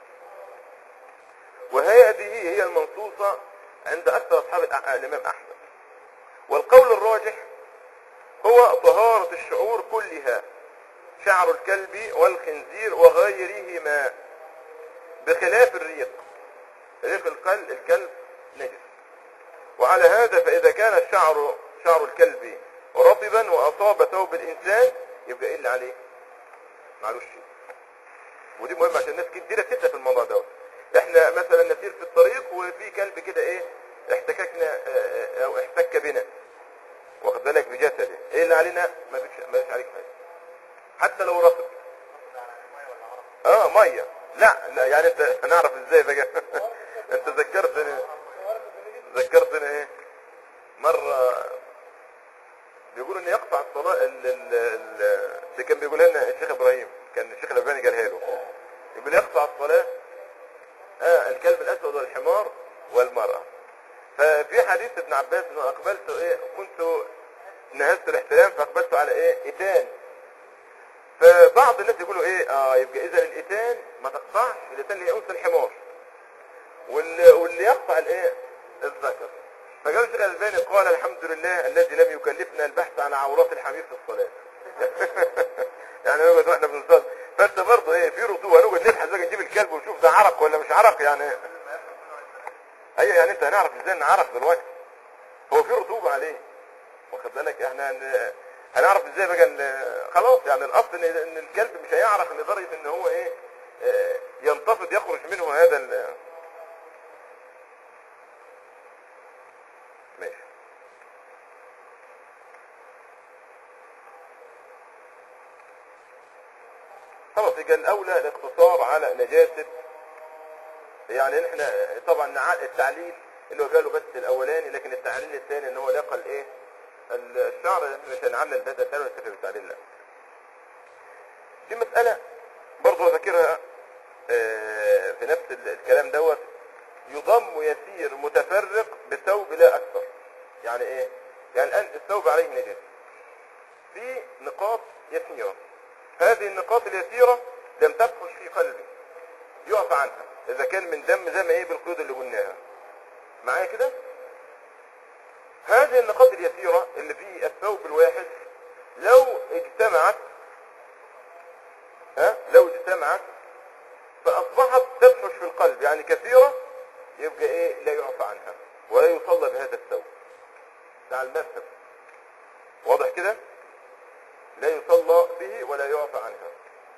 Speaker 1: وهذه هي المنصوصة عند أكثر أصحاب الأ- الإمام أحمد والقول الراجح هو طهارة الشعور كلها شعر الكلب والخنزير وغيرهما بخلاف الريق ريق القلب الكلب نجس وعلى هذا فإذا كان الشعر شعر الكلب رطبا وأصاب ثوب الإنسان يبقى إيه اللي عليه؟ معلوش شيء ودي مهمة عشان الناس كتير تسأل في الموضوع دوت احنا مثلا نسير في الطريق وفي كلب كده ايه احتككنا اه، اه، او احتك بنا واخد بالك بجسده ايه اللي علينا ما فيش ما فيش عليك حاجه حتى لو رطب اه ميه لا لا يعني انت هنعرف ازاي بقى انت ذكرتني ذكرتني ايه مرة بيقولوا ان يقطع الصلاة ال ال ال اللي كان بيقولها لنا الشيخ ابراهيم كان الشيخ الالباني قالها له يقول يقطع الصلاة آه الكلب الاسود والحمار والمرأة ففي حديث ابن عباس انه اقبلت ايه كنت نهزت الاحتلام فاقبلت على ايه ايتان فبعض الناس يقولوا ايه اه يبقى اذا الايتان ما تقطعش الايتان هي انثى الحمار واللي, واللي يقطع الايه الذكر فقال الشيخ الالباني قال الحمد لله الذي لم يكلفنا البحث عن عورات الحمير في الصلاه يعني نقعد واحنا بنصلي فانت برضه ايه في رطوبه نقعد نبحث بقى نجيب الكلب ونشوف ده عرق ولا مش عرق يعني ايوه يعني انت هنعرف ازاي ان عرق دلوقتي هو في رطوبه عليه واخد بالك احنا هن- هنعرف ازاي بقى ان- خلاص يعني الاصل ان ان الكلب مش هيعرف لدرجه ان هو ايه آه، ينتفض يخرج منه هذا ال- ماشي خلاص يبقى الاولى الاقتصار على نجاسه يعني احنا طبعا نع- التعليل اللي هو قاله بس الاولاني لكن التعليل الثاني ان هو لقى الايه الشعر احنا مش هنعلل بهذا الثاني ونكتفي بالتعليل لا في مسألة برضه ذاكرها آه، في نفس ال- الكلام دوت يضم يسير متفرق بثوب لا اكثر يعني ايه يعني الان الثوب عليه نجاسه في نقاط يسيره هذه النقاط اليسيره لم تفحش في قلبي يعفى عنها اذا كان من دم زي ما ايه بالقيود اللي قلناها معايا كده هذه النقاط اليسيرة اللي في الثوب الواحد لو اجتمعت ها لو اجتمعت فاصبحت تفحش في القلب يعني كثيرة يبقى ايه لا يعفى عنها ولا يصلى بهذا الثوب ده على المذهب واضح كده لا يصلى به ولا يعفى عنها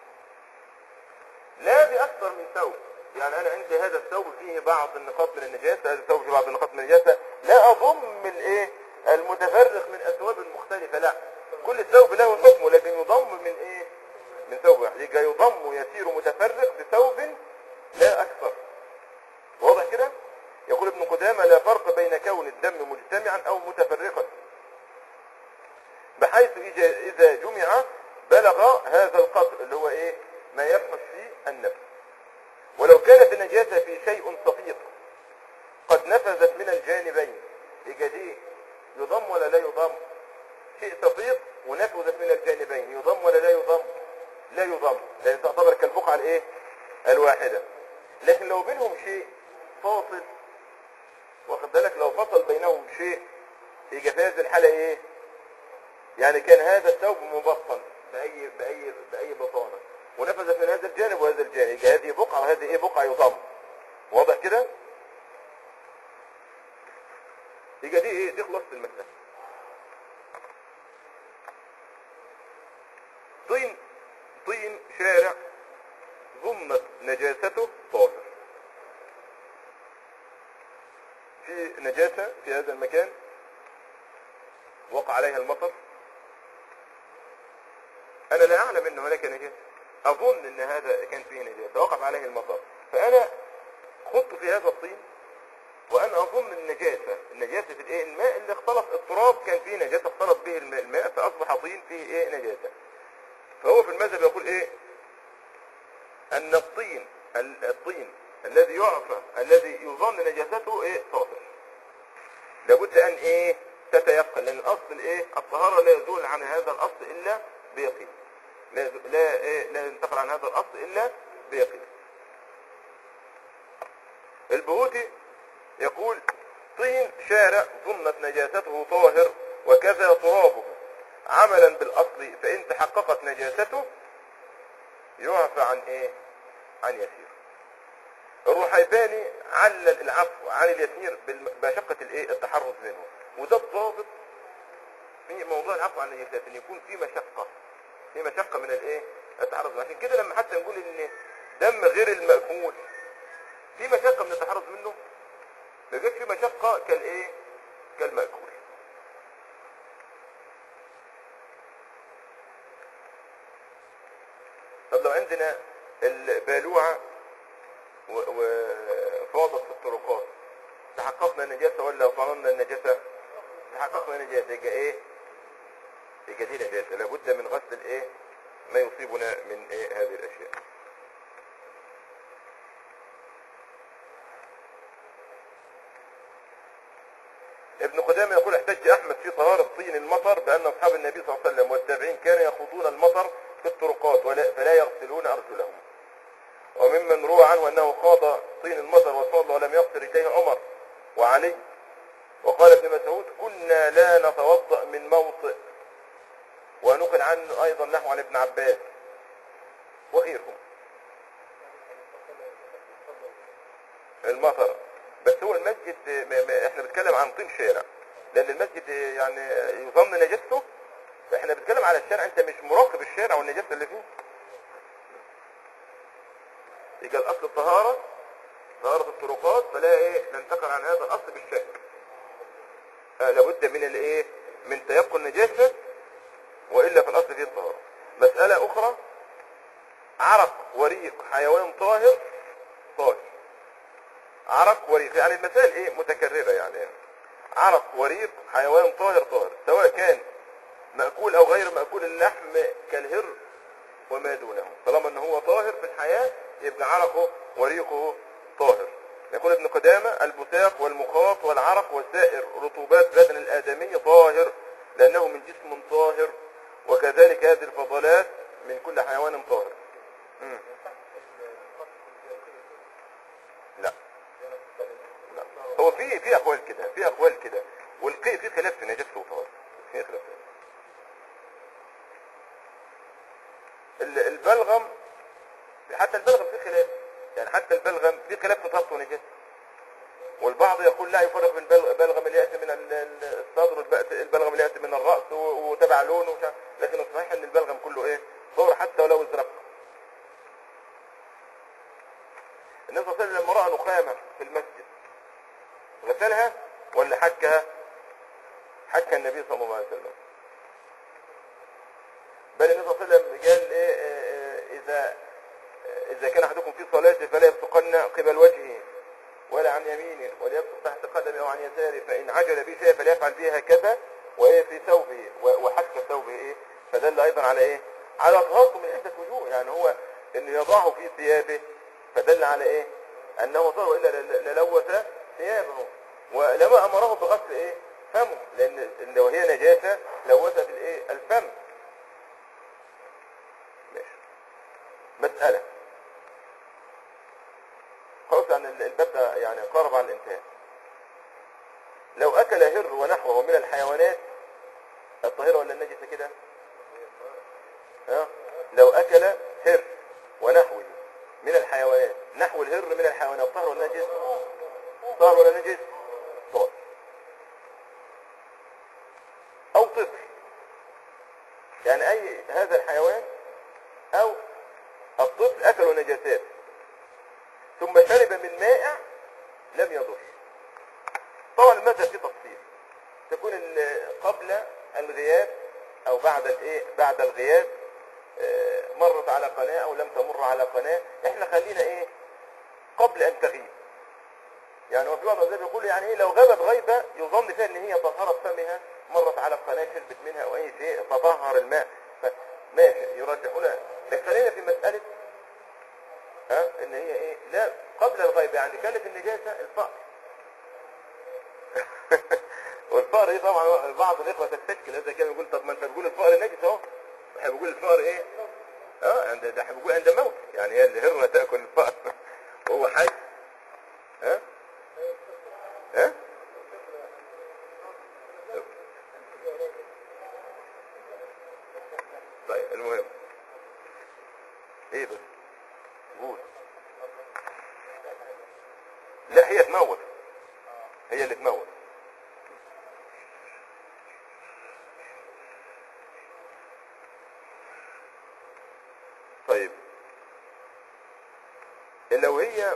Speaker 1: لا بأكثر من ثوب يعني أنا عندي هذا الثوب فيه بعض النقاط من النجاسة هذا الثوب فيه بعض النقاط من النجاسة لا أضم الإيه المتفرق من أثواب مختلفة لا كل ثوب له حكمه لكن يضم من إيه من ثوب واحد يبقى يضم يسير متفرق بثوب لا أكثر واضح كده يقول ابن قدامة لا فرق بين كون الدم مجتمعا أو متفرقا بحيث إذا- إذا جمع بلغ هذا القدر اللي هو إيه ما يفحش فيه النفس ولو كانت النجاسة في شيء صفيق قد نفذت من الجانبين يبقى دي يضم ولا لا يضم شيء صفيق ونفذت من الجانبين يضم ولا لا يضم لا يضم لأن تعتبر كالبقعة الايه الواحدة لكن لو بينهم شيء فاصل واخد بالك لو فصل بينهم شيء يبقى في هذه الحالة ايه يعني كان هذا الثوب مبطن بأي بأي بأي بطانة ونفذت من هذا الجانب وهذا الجانب يبقى هذه بقعة وهذه ايه بقعة يضم واضح كده يبقى دي ايه دي خلاصة المسألة طين طين شارع ضمت نجاسته طاهر في نجاسة في هذا المكان وقع عليها المطر انا لا اعلم ان هناك نجاسة اظن ان هذا كان فيه نجاسة وقع عليه المطر فانا خضت في هذا الطين وانا اظن النجاسة النجاسة في الايه الماء اللي اختلط التراب كان فيه نجاسة اختلط به الماء, الماء فاصبح طين فيه ايه نجاسة فهو في المذهب يقول ايه ان الطين ال- الطين الذي يعفى الذي يظن نجاسته ايه طاهر لابد ان ايه تتيقن لان الاصل ايه الطهارة لا يزول عن هذا الاصل الا بيقين لا يزول- لا إيه لا ينتقل عن هذا الاصل الا بيقين البهوتي يقول طين شارع ظنت نجاسته طاهر وكذا ترابه عملا بالاصل فان تحققت نجاسته يعفى عن ايه عن يسير الرحيباني علل العفو عن اليسير بالم- بمشقة الايه التحرز منه وده الضابط في موضوع العفو عن اليسير ان يكون في مشقة في مشقة من الايه التحرز منه. عشان كده لما حتى نقول ان دم غير المأكول في مشقة من التحرز منه ما يبقاش في مشقة كالايه كالمأكول طب لو عندنا البالوعة تحققنا النجاسة ولا ظننا النجاسة تحققنا النجاسة يبقى ايه يبقى دي نجاسة لابد من غسل الايه ما يصيبنا من ايه هذه الاشياء ابن قدامة يقول احتج احمد في طهارة طين المطر بان اصحاب النبي صلى الله عليه وسلم والتابعين كانوا يخوضون المطر في الطرقات ولا فلا يغسلون ارجلهم وممن روى عنه انه خاض طين المطر وصلى ولم يغسل رجليه عمر وعلي وقال ابن مسعود كنا لا نتوضا من موطئ ونقل عنه ايضا نحو عن ابن عباس وغيرهم المطر بس هو المسجد م- م- احنا بنتكلم عن طين شارع لان المسجد يعني يظن نجاسته احنا بنتكلم على الشارع انت مش مراقب الشارع والنجاسه اللي فيه يبقى الاصل الطهاره طهاره الطرقات فلا ايه ننتقل عن هذا الاصل بالشك آه لابد من الايه من تيقن النجاسه والا في الاصل فيه الطهاره مساله اخرى عرق وريق حيوان طاهر طاهر عرق وريق يعني المسائل ايه متكررة يعني عرق وريق حيوان طاهر طاهر سواء كان مأكول او غير مأكول اللحم كالهر وما دونه طالما ان هو طاهر في الحياة يبقى عرقه وريقه طاهر يقول ابن قدامة البثاق والمخاط والعرق وسائر رطوبات بدن الآدمي طاهر لأنه من جسم طاهر وكذلك هذه الفضلات من كل حيوان طاهر مم. لا لا هو في في اقوال كده في اقوال كده والقيء في خلاف في نجاسه وطهارة في خلاف ال- البلغم حتى البلغم في خلاف يعني حتى البلغم في خلاف في طهارته ونجاسه والبعض يقول لا يفرق بين البلغ- البلغم اللي ياتي من ال- ال- الصدر والبلغم اللي ياتي من الراس و- وتبع لونه وش- لكن الصحيح ان البلغم كله ايه طهر حتى ولو ازرق النبي صلى الله عليه وسلم لما راى نخامه في المسجد غسلها ولا حكها حكى النبي صلى الله عليه وسلم بل النبي صلى الله عليه وسلم قال ايه آه، آه، اذا آه، اذا كان احدكم في صلاته فلا يبصقن قبل وجهه ولا عن يمينه وليبصق تحت قدمه او عن يساره فان عجل به شيء فليفعل به هكذا وايه في ثوبه و- وحك ثوبه ايه فدل ايضا على ايه على طهارته من عده وجوه يعني هو انه يضعه في ثيابه فدل على ايه انه طهر الا ل- للوث ثيابه ولما امره بغسل ايه فمه لان لو هي نجاسه لوث في الايه الفم ماشي مساله خلاص يعني ال- الباب ده يعني قارب على الانتهاء لو اكل هر ونحوه من الحيوانات الطاهره ولا النجسه كده ها لو اكل هر ونحوه من الحيوانات نحو الهر من الحيوانات طاهر ولا نجس طاهر ولا نجس طاهر او طفل يعني اي هذا الحيوان او الطفل اكلوا نجاسات ثم شرب من مائع لم يضر طبعا المذهب فيه تفصيل تكون ال- قبل الغياب او بعد الايه بعد الغياب آه، مرت على قناة او لم تمر على قناة احنا خلينا ايه قبل ان تغيب يعني هو في بعض الأذهان يقول يعني ايه لو غابت غيبة يظن فيها ان هي طهرت فمها مرت على القناة شربت منها او اي شيء تطهر الماء ماشي يرجحون لكن خلينا في مسألة ها ان هي ايه لا قبل الغيب يعني كانت النجاسة الفقر والفقر ايه طبعا بعض الاخوه تستشكل اذا كان يقول طب ما انت بتقول الفقر نجس اهو احنا بنقول الفقر ايه اه عند ده احنا بنقول عند موت يعني هي الهرة تاكل الفقر وهو حي ها ها طيب المهم ايه بس قول لا هي تموت هي اللي تموت طيب لو هي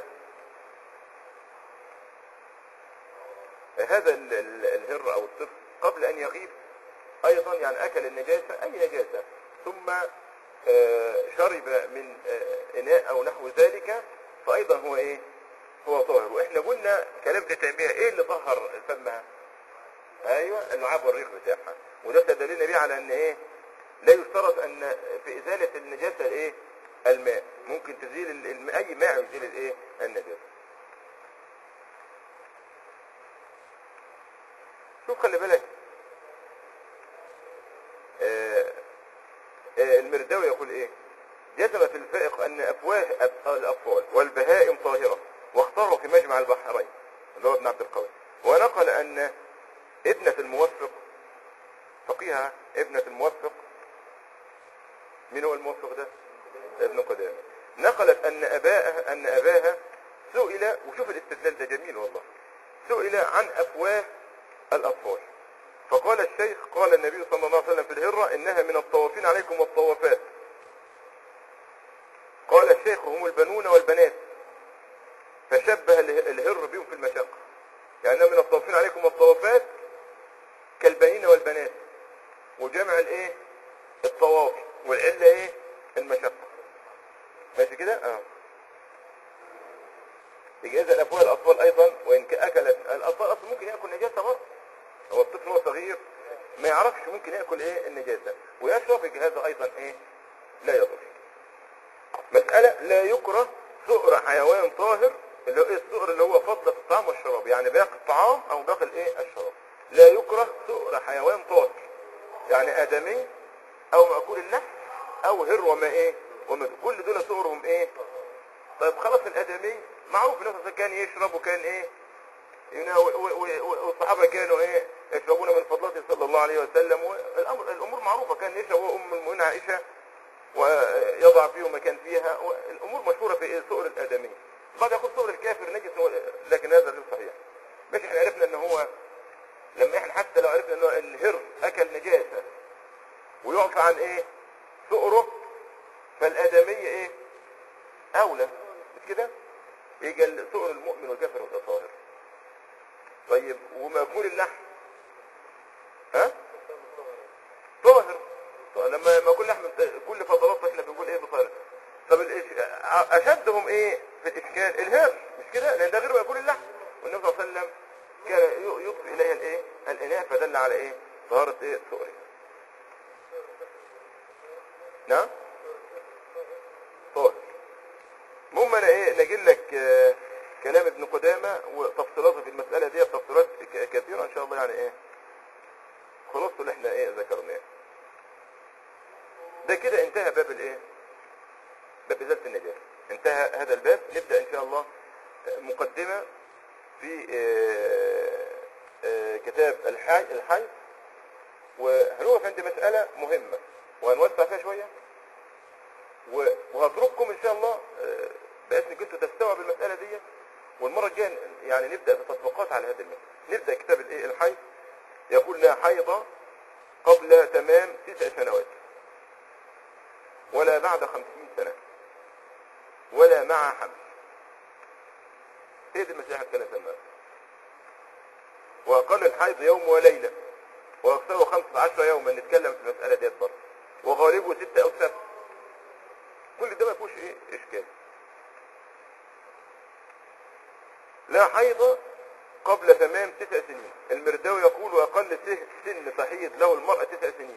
Speaker 1: هذا ال- ال- الهر او الطفل قبل ان يغيب ايضا يعني اكل النجاسة اي نجاسة ثم آه، شرب من آه، اناء او نحو ذلك فايضا هو ايه هو طاهر واحنا قلنا كلام ابن تيميه ايه اللي طهر فمها ايوه اللعاب والريق بتاعها وده استدلنا بيه على ان ايه لا يشترط ان في ازاله النجاسه الايه الماء ممكن تزيل ال- الم... اي ماء يزيل الايه النجاسه شوف خلي بالك آه آه المرداوي يقول ايه جزم في الفائق ان افواه أب- الاطفال والبهائم طاهره واختاره في مجمع البحرين اللي هو ابن عبد القوي ونقل ان ابنة الموفق فقيهة ابنة الموفق مين هو الموفق ده ابن قدامة نقلت ان اباها ان اباها سئل وشوف الاستدلال ده جميل والله سئل عن افواه الاطفال فقال الشيخ قال النبي صلى الله عليه وسلم في الهرة انها من الطوافين عليكم والطوافات قال الشيخ هم البنون والبنات فشبه اله- الهر بهم في المشقة يعني من الطوافين عليكم والطوافات كالبنين والبنات وجمع الايه الطواف والعلة ايه المشقة ماشي كده اه يجي اذا الافواه الاطفال ايضا وان اكلت الاطفال اصلا ممكن ياكل نجاسه برضه هو الطفل هو صغير ما يعرفش ممكن ياكل ايه النجاسه ويشرب يجي هذا ايضا ايه لا يضر مسألة لا يكره سؤر حيوان طاهر اللي هو ايه السؤر اللي هو فضلة الطعام والشراب يعني باقي الطعام او باقي الايه الشراب لا يكره سؤر حيوان طاهر يعني ادمي او مأكول اللحم او هر وما ايه وما كل دول سؤرهم ايه طيب خلاص الادمي معروف الناس كان يشرب وكان ايه هنا و- و- و- والصحابة كانوا ايه يشربون من فضلته صلى الله عليه وسلم والامر الامور معروفة كان يشرب هو ام المؤمنين عائشة ويضع فيه مكان فيها الامور مشهورة في ايه سؤر الادمي بعد يقول سؤر الكافر نجس هو- لكن هذا غير صحيح مش احنا عرفنا ان هو لما احنا حتى لو عرفنا ان هو الهر اكل نجاسة ويعفى عن ايه سؤره فالادمية ايه اولى مش كده يجي سؤر المؤمن والكافر يبقى طاهر طيب ومأكول اللحم ها طاهر طيب لما مأكول لحم كل فضلات احنا بنقول ايه بطاهر طب الإش- اشدهم ايه في الاشكال الهر مش كده لان ده غير مأكول اللحم والنبي صلى الله عليه وسلم كان ي- يضفي اليها الايه الاناء فدل على ايه طهارة ايه سؤره نعم طاهر المهم انا ايه نجيل لك آه، كلام ابن قدامة وتفصيلاته في المسألة دي تفصيلات ك- كثيرة ان شاء الله يعني ايه خلاصة اللي احنا ايه ذكرناه ده كده انتهى باب الايه باب ازالة النجاسة انتهى هذا الباب نبدأ ان شاء الله آه، مقدمة في آه، آه، كتاب الحي الحي وهنقف عند مسألة مهمة وهنوسع فيها شوية و- وهترككم ان شاء الله آه، بحيث انك انتوا تستوعبوا المسألة دي والمرة الجاية يعني نبدأ بتطبيقات على هذه المسألة نبدأ كتاب الايه الحيض يقول لا حيض قبل تمام تسع سنوات ولا بعد خمسين سنة ولا مع حمل ايه دي المسيحة الثلاثة سنوات واقل الحيض يوم وليلة واكثره خمسة عشر يوما نتكلم في المسألة ديت برضه وغالبه ستة او سبت كل ده ما فيهوش ايه اشكال لا حيض قبل تمام تسع سنين المرداوي يقول واقل سه- سن تحيض له المرأة تسع سنين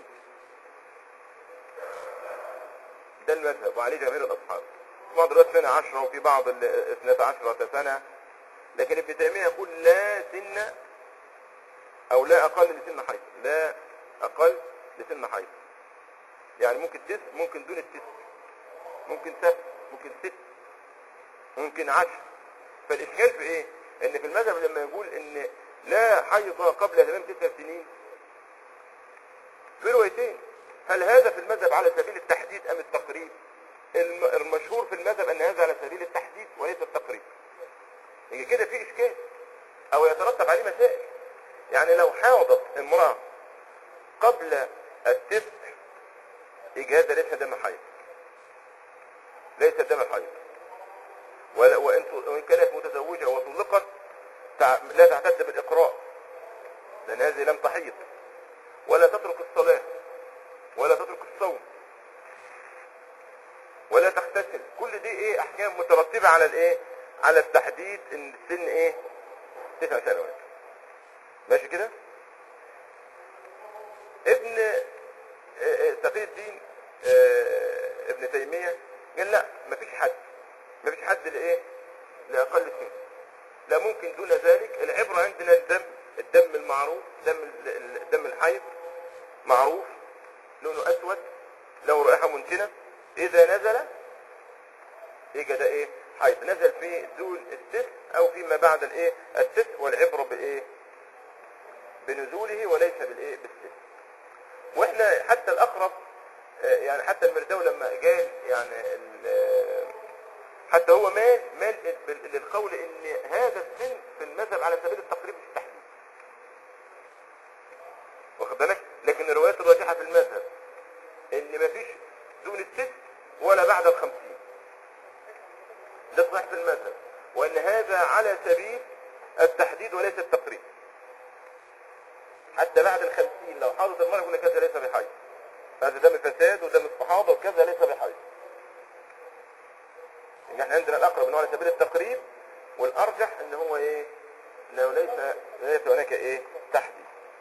Speaker 1: ده المذهب وعليه جماهير الاصحاب في بعض الروايات سنة عشرة وفي بعض ال- اثنتا عشرة سنة لكن ابن تيمية يقول لا سن او لا اقل لسن حيض لا اقل لسن حيض يعني ممكن تس ممكن دون التس ممكن سبت ممكن ست ممكن عشر فالإشكال في إيه؟ إن في المذهب لما يقول إن لا حيض قبل تمام تسع سنين في روايتين هل هذا في المذهب على سبيل التحديد أم التقريب؟ الم- المشهور في المذهب أن هذا على سبيل التحديد وليس التقريب يجي كده في إشكال أو يترتب عليه مسائل يعني لو حاضت امرأة قبل التسع يجي هذا ليس دم حيض ليس دم حيض ولا- وإن وإن كانت متزوجة وطلقت تع- لا تعتد بالإقراء لأن هذه لم تحيض ولا تترك الصلاة ولا تترك الصوم ولا تغتسل كل دي ايه احكام مترتبة على الايه على التحديد ان السن ايه تسع سنوات ماشي كده ابن آه، آه، تقي الدين آه، ابن تيمية قال لا مفيش حد مفيش حد لايه لاقل سن لا ممكن دون ذلك العبرة عندنا الدم الدم المعروف دم ال- ال- الدم الحيض معروف لونه اسود له رائحة منتنة اذا نزل يبقى ده ايه حيض نزل في دون السس او فيما بعد الايه السس والعبرة بايه بنزوله وليس بالايه بالسس واحنا حتى الاقرب آه، يعني حتى المرداوي لما قال يعني ال- آه، حتى هو مال مال بال- للقول ان هذا السن في المذهب على سبيل التقريب مش التحديد واخد بالك لكن الروايات الراجحه في المذهب ان مفيش دون الست ولا بعد الخمسين ده صحيح في المذهب وان هذا على سبيل التحديد وليس التقريب حتى بعد الخمسين لو حاضت المرأة يقول لك هذا ليس بحيض هذا دم فساد ودم استحاضة وكذا ليس بحيض ان احنا عندنا الاقرب انه على سبيل التقريب والارجح ان هو ايه انه ليس ليس هناك ايه تحديد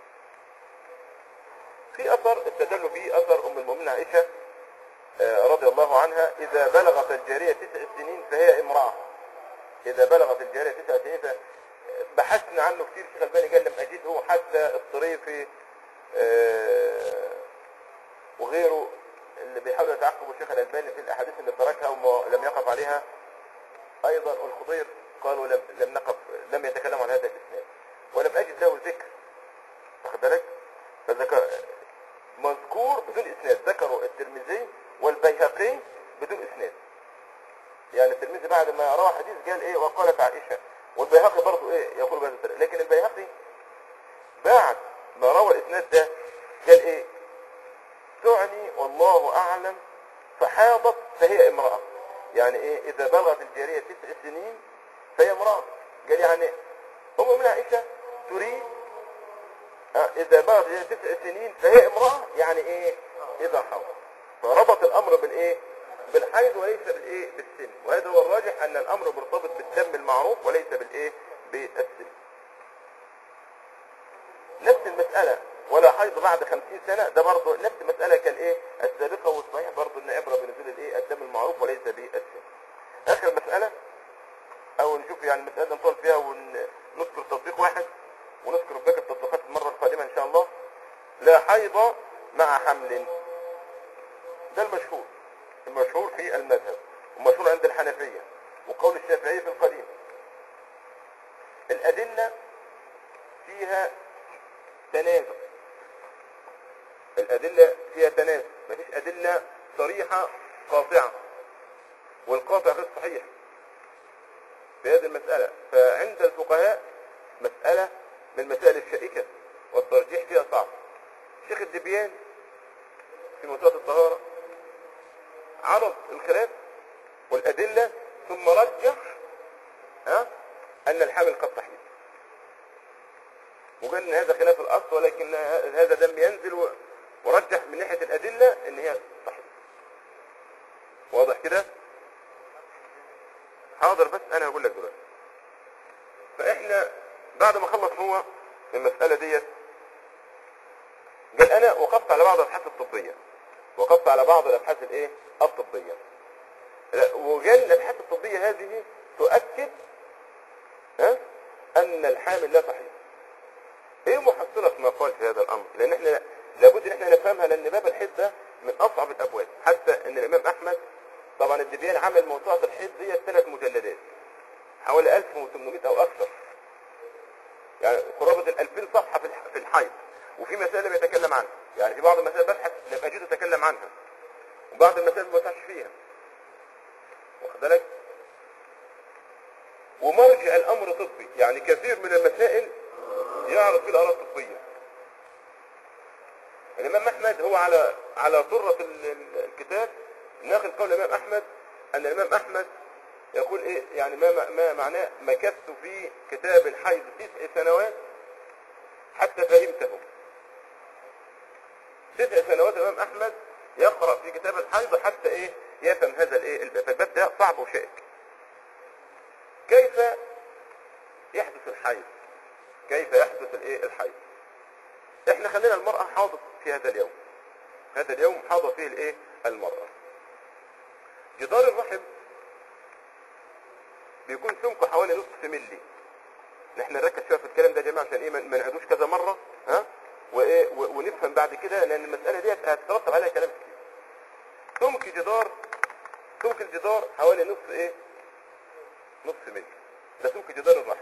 Speaker 1: في اثر استدلوا به اثر ام المؤمنين عائشه آه، رضي الله عنها اذا بلغت الجاريه تسع سنين فهي امراه اذا بلغت الجاريه تسع سنين ف- بحثنا عنه كتير الشيخ الباني قال لم اجده حتى الطريفي آه، وغيره اللي بيحاولوا يتعقبوا الشيخ الالباني في الاحاديث اللي تركها ولم يقف عليها ايضا الخضير قالوا لم لم نقف لم يتكلم عن هذا الاسناد ولم اجد له ذكر واخد بالك فذكر مذكور بدون اسناد ذكروا الترمذي والبيهقي بدون اسناد يعني الترمذي بعد ما روى حديث قال ايه وقالت عائشه والبيهقي برضه ايه يقول بهذا الطريق لكن البيهقي بعد ما روى الاسناد ده قال ايه تعني والله اعلم فحاضت فهي امراه يعني ايه اذا بلغت الجاريه تسع سنين فهي امراه قال يعني ام من عائشه تريد آه، اذا بلغت الجارية تسع سنين فهي امراه يعني ايه اذا حاضت فربط الامر بالايه بالحيض وليس بالايه بالسن وهذا هو الراجح ان الامر مرتبط بالدم المعروف وليس بالايه بالسن نفس المسألة ولا حيض بعد خمسين سنة ده برضه نفس المسألة كالايه السابقة والصحيح برضه ان عبرة بنزول الايه الدم المعروف وليس بالسن اخر مسألة او نشوف يعني المسألة دي نطول فيها ونذكر تطبيق واحد ونذكر باقي التطبيقات المرة القادمة ان شاء الله لا حيض مع حمل ده المشهور المشهور في المذهب ومشهور عند الحنفية وقول الشافعية في القديم الأدلة فيها تنازع الأدلة فيها تنازع مفيش أدلة صريحة قاطعة والقاطع غير صحيح في هذه المسألة فعند الفقهاء مسألة من المسائل الشائكة والترجيح فيها صعب شيخ الدبيان في مسألة الطهارة عرض الخلاف والأدلة ثم رجح ها أن الحامل قد تحيض وقال ان هذا خلاف الاصل ولكن هذا دم ينزل و- ورجح من ناحيه الادله ان هي صحيح واضح كده حاضر بس انا هقول لك دلوقتي فاحنا بعد ما خلص هو المساله ديت قال انا وقفت على بعض الابحاث الطبيه وقفت على بعض الابحاث الايه الطبيه لا، وقال الابحاث الطبيه هذه تؤكد ها ان الحامل لا تحيض ايه محصلة ما قال في هذا الامر لان احنا لابد ان احنا نفهمها لان باب الحيض ده من اصعب الابواب حتى ان الامام احمد طبعا الدبيان عمل موسوعة الحيض دي ثلاث مجلدات حوالي 1800 او اكثر يعني قرابة ال 2000 صفحة في الح- في الحيض وفي مسائل بيتكلم عنها يعني في بعض المسائل ببحث لم اجد اتكلم عنها وبعض المسائل ما بتعش فيها واخد بالك ومرجع الامر طبي يعني كثير من المسائل يعرض فيه الاراء الطبيه الامام احمد هو على على ضره ال- ال- الكتاب ناقل قول الامام احمد ان الامام احمد يقول ايه يعني ما ما معناه مكثت في كتاب الحيض تسع سنوات حتى فهمته تسع سنوات الامام احمد يقرا في كتاب الحيض حتى ايه يفهم هذا الايه الباب فالباب ده صعب وشائك كيف يحدث الحيض كيف يحدث الايه الحيض احنا خلينا المرأة حاضت في هذا اليوم هذا اليوم حاضت فيه الايه المرأة جدار الرحم بيكون سمكه حوالي نصف ملي نحن نركز شويه في الكلام ده يا جماعه عشان ايه ما ما نعيدوش كذا مره ها وايه و- ونفهم بعد كده لان المساله ديت هتترتب عليها كلام كتير سمك جدار سمك الجدار حوالي نصف ايه نصف ملي ده سمك جدار الرحم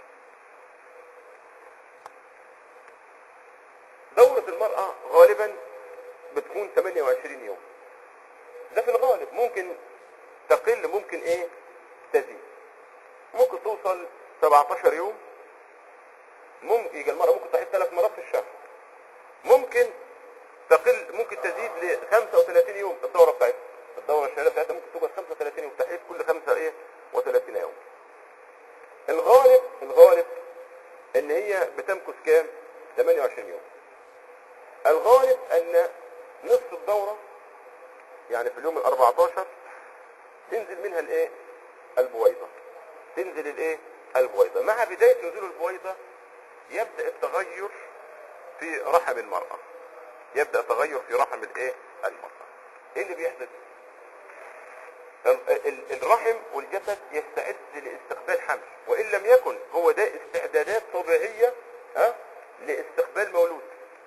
Speaker 1: دورة المرأة غالبا بتكون 28 يوم ده في الغالب ممكن تقل ممكن ايه تزيد ممكن توصل 17 يوم ممكن يجي المرأة ممكن تحيض ثلاث مرات في الشهر ممكن تقل ممكن تزيد ل 35 يوم الدورة بتاعتها الدورة الشهرية بتاعتها ممكن تبقى 35 يوم تحيض كل 5 ايه و30 يوم الغالب الغالب ان هي بتمكث كام 28 يوم الغالب ان نصف الدورة يعني في اليوم ال 14 تنزل منها الايه البويضة تنزل الايه البويضة مع بداية نزول البويضة يبدأ التغير في رحم المرأة يبدأ تغير في رحم الايه المرأة ايه اللي بيحدث ال- ال- الرحم والجسد يستعد لاستقبال حمل وان لم يكن هو ده استعدادات طبيعية ها لاستقبال مولود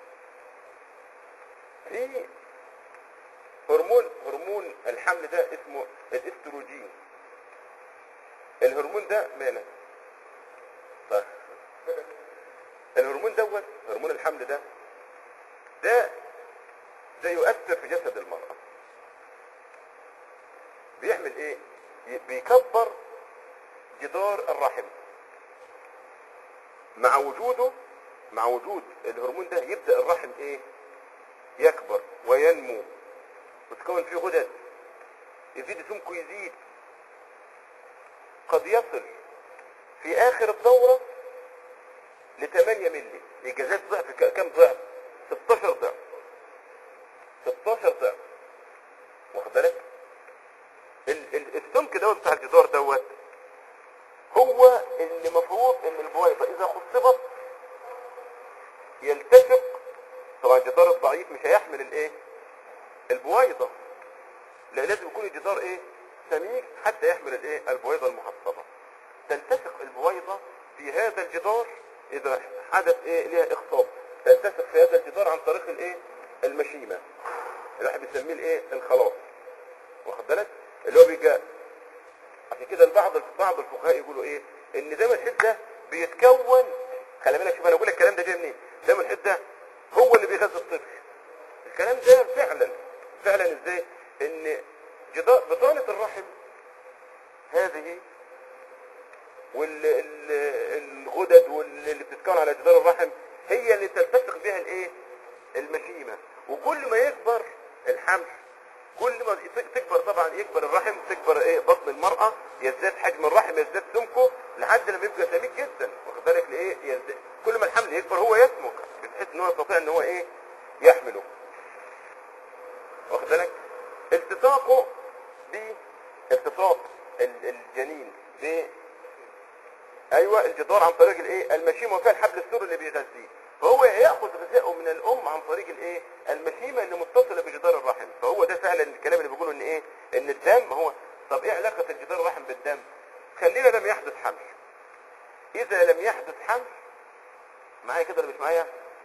Speaker 1: في هرمون هرمون الحمل ده اسمه الاستروجين الهرمون ده ماله طيب. الهرمون دوت هرمون الحمل ده ده ده يؤثر في جسد المرأة بيعمل ايه ي- بيكبر جدار الرحم مع وجوده مع وجود الهرمون ده يبدأ الرحم ايه يكبر وينمو وتكون فيه غدد يزيد سمكه يزيد قد يصل في اخر الدورة ل 8 مللي اجازات ضعف ك- كم ضعف 16 ضعف 16 ضعف واخد بالك ال- ال- السمك دوت بتاع الجدار دوت هو اللي مفروض ان البويضة اذا خصبت يلتفق طبعا الجدار الضعيف مش هيحمل الايه البويضة لا لازم يكون الجدار ايه سميك حتى يحمل الايه البويضة المخصبة تلتصق البويضة في هذا الجدار اذا حدث ايه ليها اخصاب تلتصق في هذا الجدار عن طريق الايه المشيمة اللي احنا بنسميه الايه الخلاص واخد بالك اللي هو بيجا عشان كده البعض بعض الفقهاء يقولوا ايه ان دم الحد ده بيتكون خلي بالك شوف انا بقول لك الكلام ده جاي منين دم الحد ده هو اللي بيغذي الطفل الكلام ده فعلا فعلا ازاي ان جدار بطانة الرحم هذه والغدد واللي بتتكون على جدار الرحم هي اللي تلتصق بها الايه المشيمة وكل ما يكبر الحمل كل ما تكبر طبعا يكبر الرحم تكبر ايه بطن المرأة يزداد حجم الرحم يزداد سمكه لحد لما يبقى سميك جدا واخد بالك لايه يزداد كل ما الحمل يكبر هو يسمك بحيث ان هو يستطيع ان هو ايه يحمله واخد بالك التصاقه ب التصاق ال- الجنين ب ايوه الجدار عن طريق الايه المشيمه وفيها الحبل السري اللي بيغذيه فهو ياخذ غذائه من الام عن طريق الايه المشيمه اللي متصله بجدار الرحم فهو ده فعلا الكلام اللي بيقوله ان ايه ان الدم هو طب ايه علاقه الجدار الرحم بالدم خلينا لم يحدث حمل اذا لم يحدث حمل معايا كده ولا مش معايا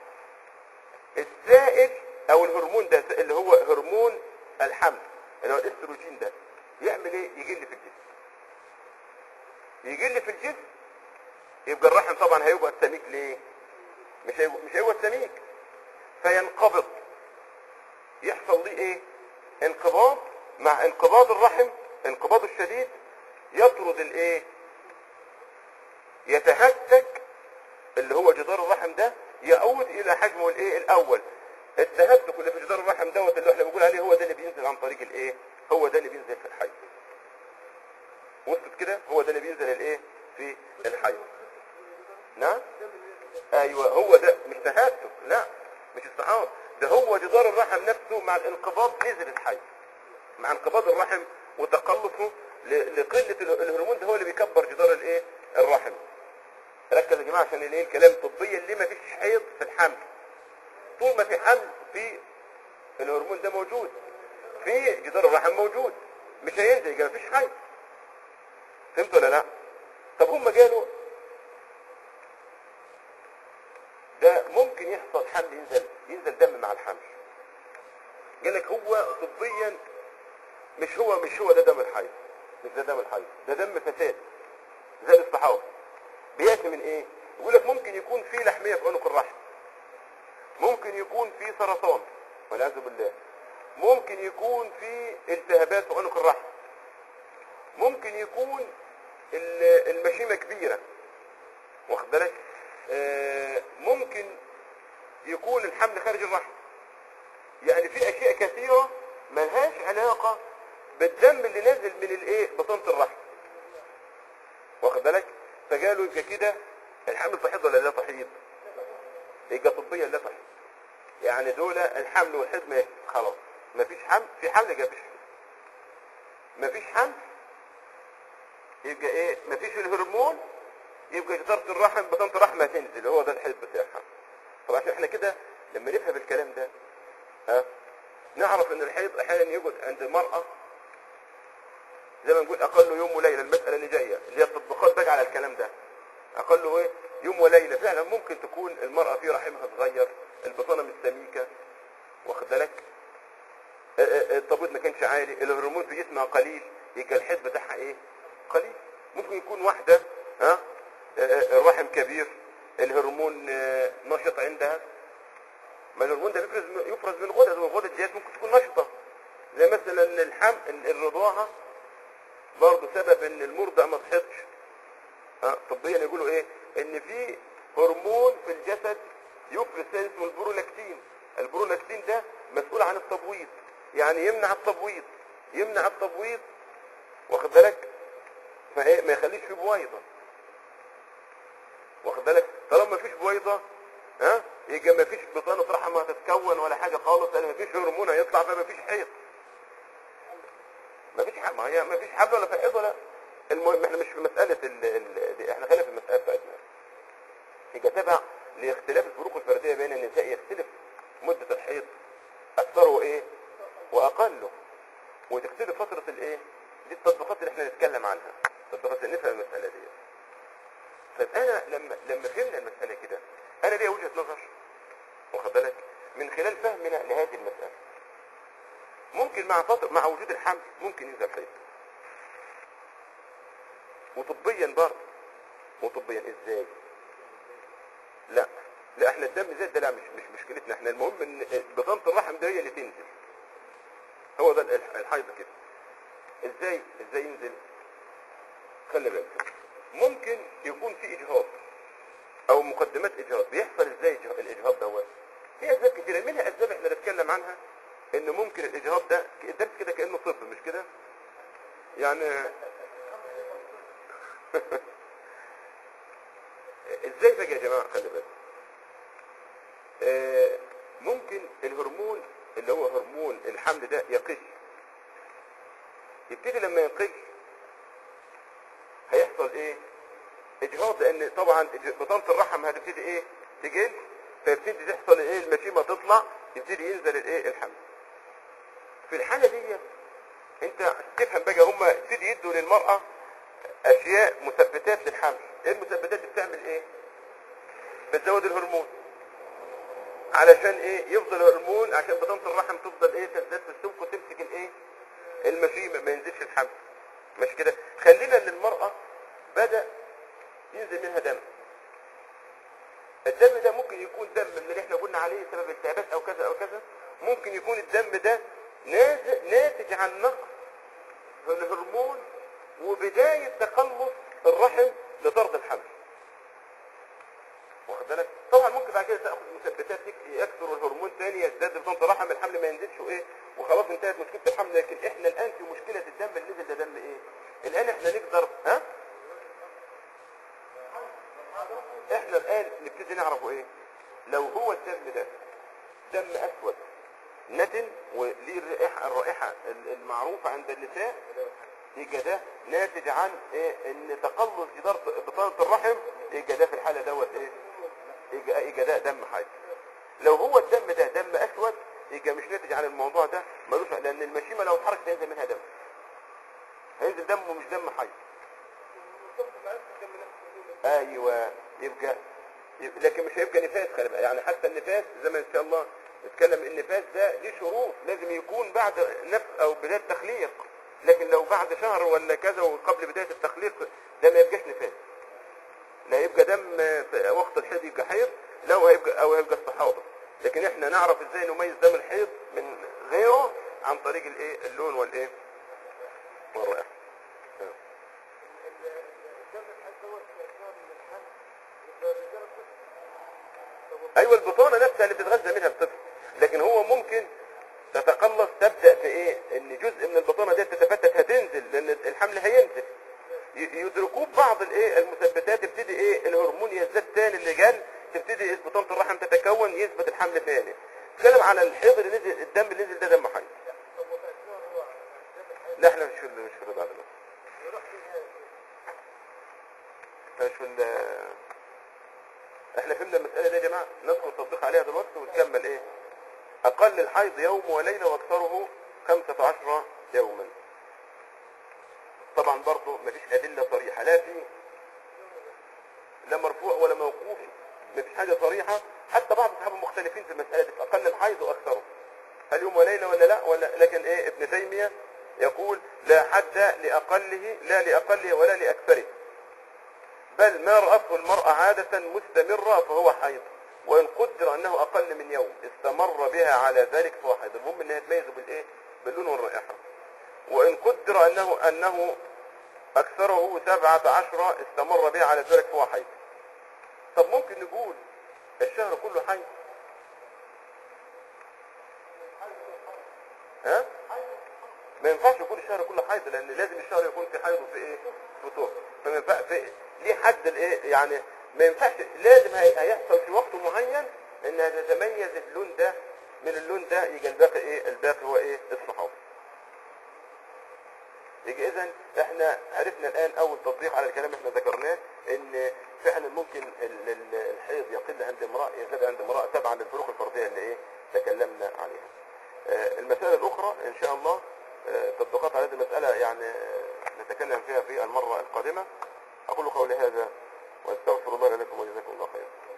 Speaker 1: السائل او الهرمون ده اللي هو هرمون الحمل اللي هو الاستروجين ده يعمل ايه يجل في الجسم يجل في الجسم يبقى الرحم طبعا هيبقى السميك ليه مش هيبقى مش هيبقى السميك فينقبض يحصل ليه ايه انقباض مع انقباض الرحم انقباض الشديد يطرد الايه يتهتك اللي هو جدار الرحم ده يعود الى حجمه الايه الاول التهتك اللي في جدار الرحم دوت اللي احنا بنقول عليه هو ده اللي بينزل عن طريق الايه هو ده اللي بينزل في الحي وصلت كده هو ده اللي بينزل الايه في الحي نعم ايوه هو ده مش تهتك لا مش استعاض ده هو جدار الرحم نفسه مع الانقباض نزل الحي مع انقباض الرحم وتقلصه ل- لقله ال- الهرمون ده هو اللي بيكبر جدار الايه الرحم ركز يا جماعه عشان الايه الكلام طبيا ليه ما فيش حيض في الحمل طول ما في حمل في الهرمون ده موجود في جدار الرحم موجود مش هينزل يبقى ما فيش حيض فهمت ولا لا طب هم قالوا ده ممكن يحصل حمل ينزل ينزل دم مع الحمل قال لك هو طبيا مش هو مش هو ده دم الحيض مش ده دم الحيض ده دم فساد زي الاصطحاب بياتي من ايه يقول لك ممكن يكون في لحميه في عنق الرحم ممكن يكون في سرطان والعياذ بالله ممكن يكون في التهابات في عنق الرحم ممكن يكون ال- المشيمه كبيره واخد بالك آه، ممكن يكون الحمل خارج الرحم يعني في اشياء كثيره ملهاش علاقه بالدم اللي نازل من الايه بطانه الرحم واخد بالك فقالوا يبقى كده الحمل تحيض ولا لا تحيض يبقى طبيا لا تحيض يعني دول الحمل والحيض ما خلاص مفيش حمل في حمل يبقى مفيش حمل مفيش حمل يبقى ايه مفيش الهرمون يبقى جدارة الرحم بطانة الرحم هتنزل هو ده الحيض بتاعها طب عشان احنا كده لما نفهم الكلام ده ها نعرف ان الحيض احيانا يوجد عند المرأة زي ما نقول اقل يوم وليلة المسألة اللي جاية اللي هي التطبيقات بقى على الكلام ده اقل ايه يوم وليلة فعلا ممكن تكون المرأة في رحمها تغير البطانة مش سميكة واخد بالك آه، آه، التبويض ما كانش عالي الهرمون في جسمها قليل يبقى الحيض بتاعها ايه قليل ممكن يكون واحدة ها آه، آه، الرحم كبير الهرمون آه، نشط عندها ما الهرمون ده بيفرز من- يفرز من الغدد والغدد ديت ممكن تكون نشطة زي مثلا الحم الرضاعة برضه سبب ان المرضع ما تحطش ها طبيا يقولوا ايه ان في هرمون في الجسد يفرز ثاني اسمه البرولاكتين البرولاكتين ده مسؤول عن التبويض يعني يمنع التبويض يمنع التبويض واخد بالك فايه ما يخليش في بويضه واخد بالك طالما ما فيش بويضه ها يبقى ما فيش بطانه رحم هتتكون ولا حاجه خالص لان ما فيش هرمون هيطلع فما فيش حيض ما فيش حاجه ما هي ما فيش حبل ولا في حيض ولا المهم احنا مش في مساله ال... ال... دي احنا خلينا في المساله بتاعتنا يبقى تبع لاختلاف الفروق الفرديه بين النساء يختلف مده الحيض اكثره وايه واقله وتختلف فتره الايه دي التطبيقات اللي احنا نتكلم عنها التطبيقات اللي نفهم المساله دي طيب انا لما لما فهمنا المساله كده انا ليا وجهه نظر واخد بالك من خلال فهمنا لهذه المساله ممكن مع فتره مع وجود الحمل ممكن ينزل حيض وطبيا برضه وطبيا ازاي لا لا احنا الدم زاد ده لا مش مش مشكلتنا احنا المهم ان بطانه الرحم ده هي اللي تنزل هو ده الح- الحيض كده ازاي ازاي ينزل خلي بالك ممكن يكون في اجهاض او مقدمات اجهاض بيحصل ازاي إجه- الاجهاض دوت في اسباب كتيره منها اسباب احنا نتكلم عنها ان ممكن الاجهاض ده الدرس كده كانه طب مش كده يعني ازاي بقى يا جماعه خلي بالك آه، ممكن الهرمون اللي هو هرمون الحمل ده يقل يبتدي لما يقل هيحصل ايه اجهاض لان طبعا إج- بطانه الرحم هتبتدي ايه تقل فيبتدي تحصل ايه المشيمه تطلع يبتدي ينزل الايه الحمل في الحاله دي انت تفهم بقى هم يبتدي يدوا للمراه اشياء مثبتات للحمل ايه المثبتات دي بتعمل ايه بتزود الهرمون علشان ايه يفضل الهرمون عشان بطانه الرحم تفضل ايه تزداد في السمك وتمسك الايه المشيمه ما ينزلش الحمل مش كده خلينا ان المراه بدا ينزل منها دم الدم ده ممكن يكون دم من اللي احنا قلنا عليه سبب التهابات او كذا او كذا ممكن يكون الدم ده ناز- ناتج عن نقص في الهرمون وبداية تقلص الرحم لطرد الحمل واخد بالك طبعا ممكن بعد كده تاخذ مثبتات يك- يكثر الهرمون تاني يزداد بطانه الرحم الحمل ما ينزلش وايه وخلاص انتهت مشكله الحمل لكن احنا الان في مشكله الدم اللي نزل ده دم ايه الان احنا نقدر ها احنا الان نبتدي نعرفه ايه لو هو الدم ده دم اسود نتن وليه الرائحه الرائحه ال- المعروفه عند النساء يبقى ده ناتج عن ايه ان تقلص جدار بطانة الرحم يبقى ده في الحالة دوت ايه يبقى يبقى ده دم حي لو هو الدم ده دم اسود يبقى مش ناتج عن الموضوع ده ملوش لان المشيمة لو اتحركت هينزل منها دم هينزل دم ومش دم حي ايوه يبقى يبقى- لكن مش هيبقى نفاس خلي بالك. يعني حتى النفاس زي ما ان شاء الله نتكلم النفاس ده ليه شروط لازم يكون بعد نفس او بدايه تخليق لكن لو بعد شهر ولا كذا وقبل بدايه التخليق ده ما يبقاش نفاس لا يبقى دم في وقت الحيض يبقى حيض لو هيبقى او هيبقى استحاضه لكن احنا نعرف ازاي نميز دم الحيض من غيره عن طريق الايه اللون والايه والرائحه آه. ايوه البطانه نفسها اللي بتتغذى منها الطفل لكن هو ممكن تتقلص تبدا في ايه ان جزء من البطانه دي تتفتت هتنزل لان الحمل هينزل ي- يدركوه بعض الايه المثبتات تبتدي ايه الهرمون يزداد تاني اللي جال تبتدي إيه بطانه الرحم تتكون يثبت الحمل تاني نتكلم على الحيض اللي نزل الدم اللي نزل ده دم حي لا احنا مش في ال- مش في الرضاعه دلوقتي احنا مش في ال- احنا فهمنا المسألة دي يا جماعة ندخل التطبيق عليها دلوقتي ونكمل ايه اقل الحيض يوم وليلة واكثره خمسة عشر يوما طبعا برضو مفيش ادلة صريحة لا في لا مرفوع ولا موقوف مفيش حاجة صريحة حتى بعض الصحابة مختلفين في المسألة دي في اقل الحيض واكثره هل يوم وليلة ولا لا ولا لكن ايه ابن تيمية يقول لا حد لأقله لا لأقله ولا لأكثره بل ما رأته المرأة عادة مستمرة فهو حيض وإن قدر أنه أقل من يوم استمر بها على ذلك فهو حيض المهم أنها تميز بالإيه باللون والرائحة وإن قدر أنه أنه أكثره سبعة عشر استمر بها على ذلك فهو حيض طب ممكن نقول الشهر كله حيض ها ما ينفعش يكون الشهر كله حيض لان لازم الشهر يكون في حيض وفي ايه في طهر فما ينفع في ليه حد الايه يعني ما ينفعش لازم هي- هيحصل في وقت معين ان تتميز اللون ده من اللون ده يجي الباقي ايه الباقي هو ايه الصحاب يجي اذا احنا عرفنا الان اول تطبيق على الكلام اللي احنا ذكرناه ان فعلا ممكن ال- ال- الحيض يقل عند امراه يزداد عند امراه تبعا للفروق الفرديه اللي ايه تكلمنا عليها آه، المسألة الأخرى إن شاء الله آه، تطبيقات على هذه المسألة يعني آه، نتكلم فيها في المرة القادمة أقول قولي هذا وأستغفر الله لكم وجزاكم الله خيرا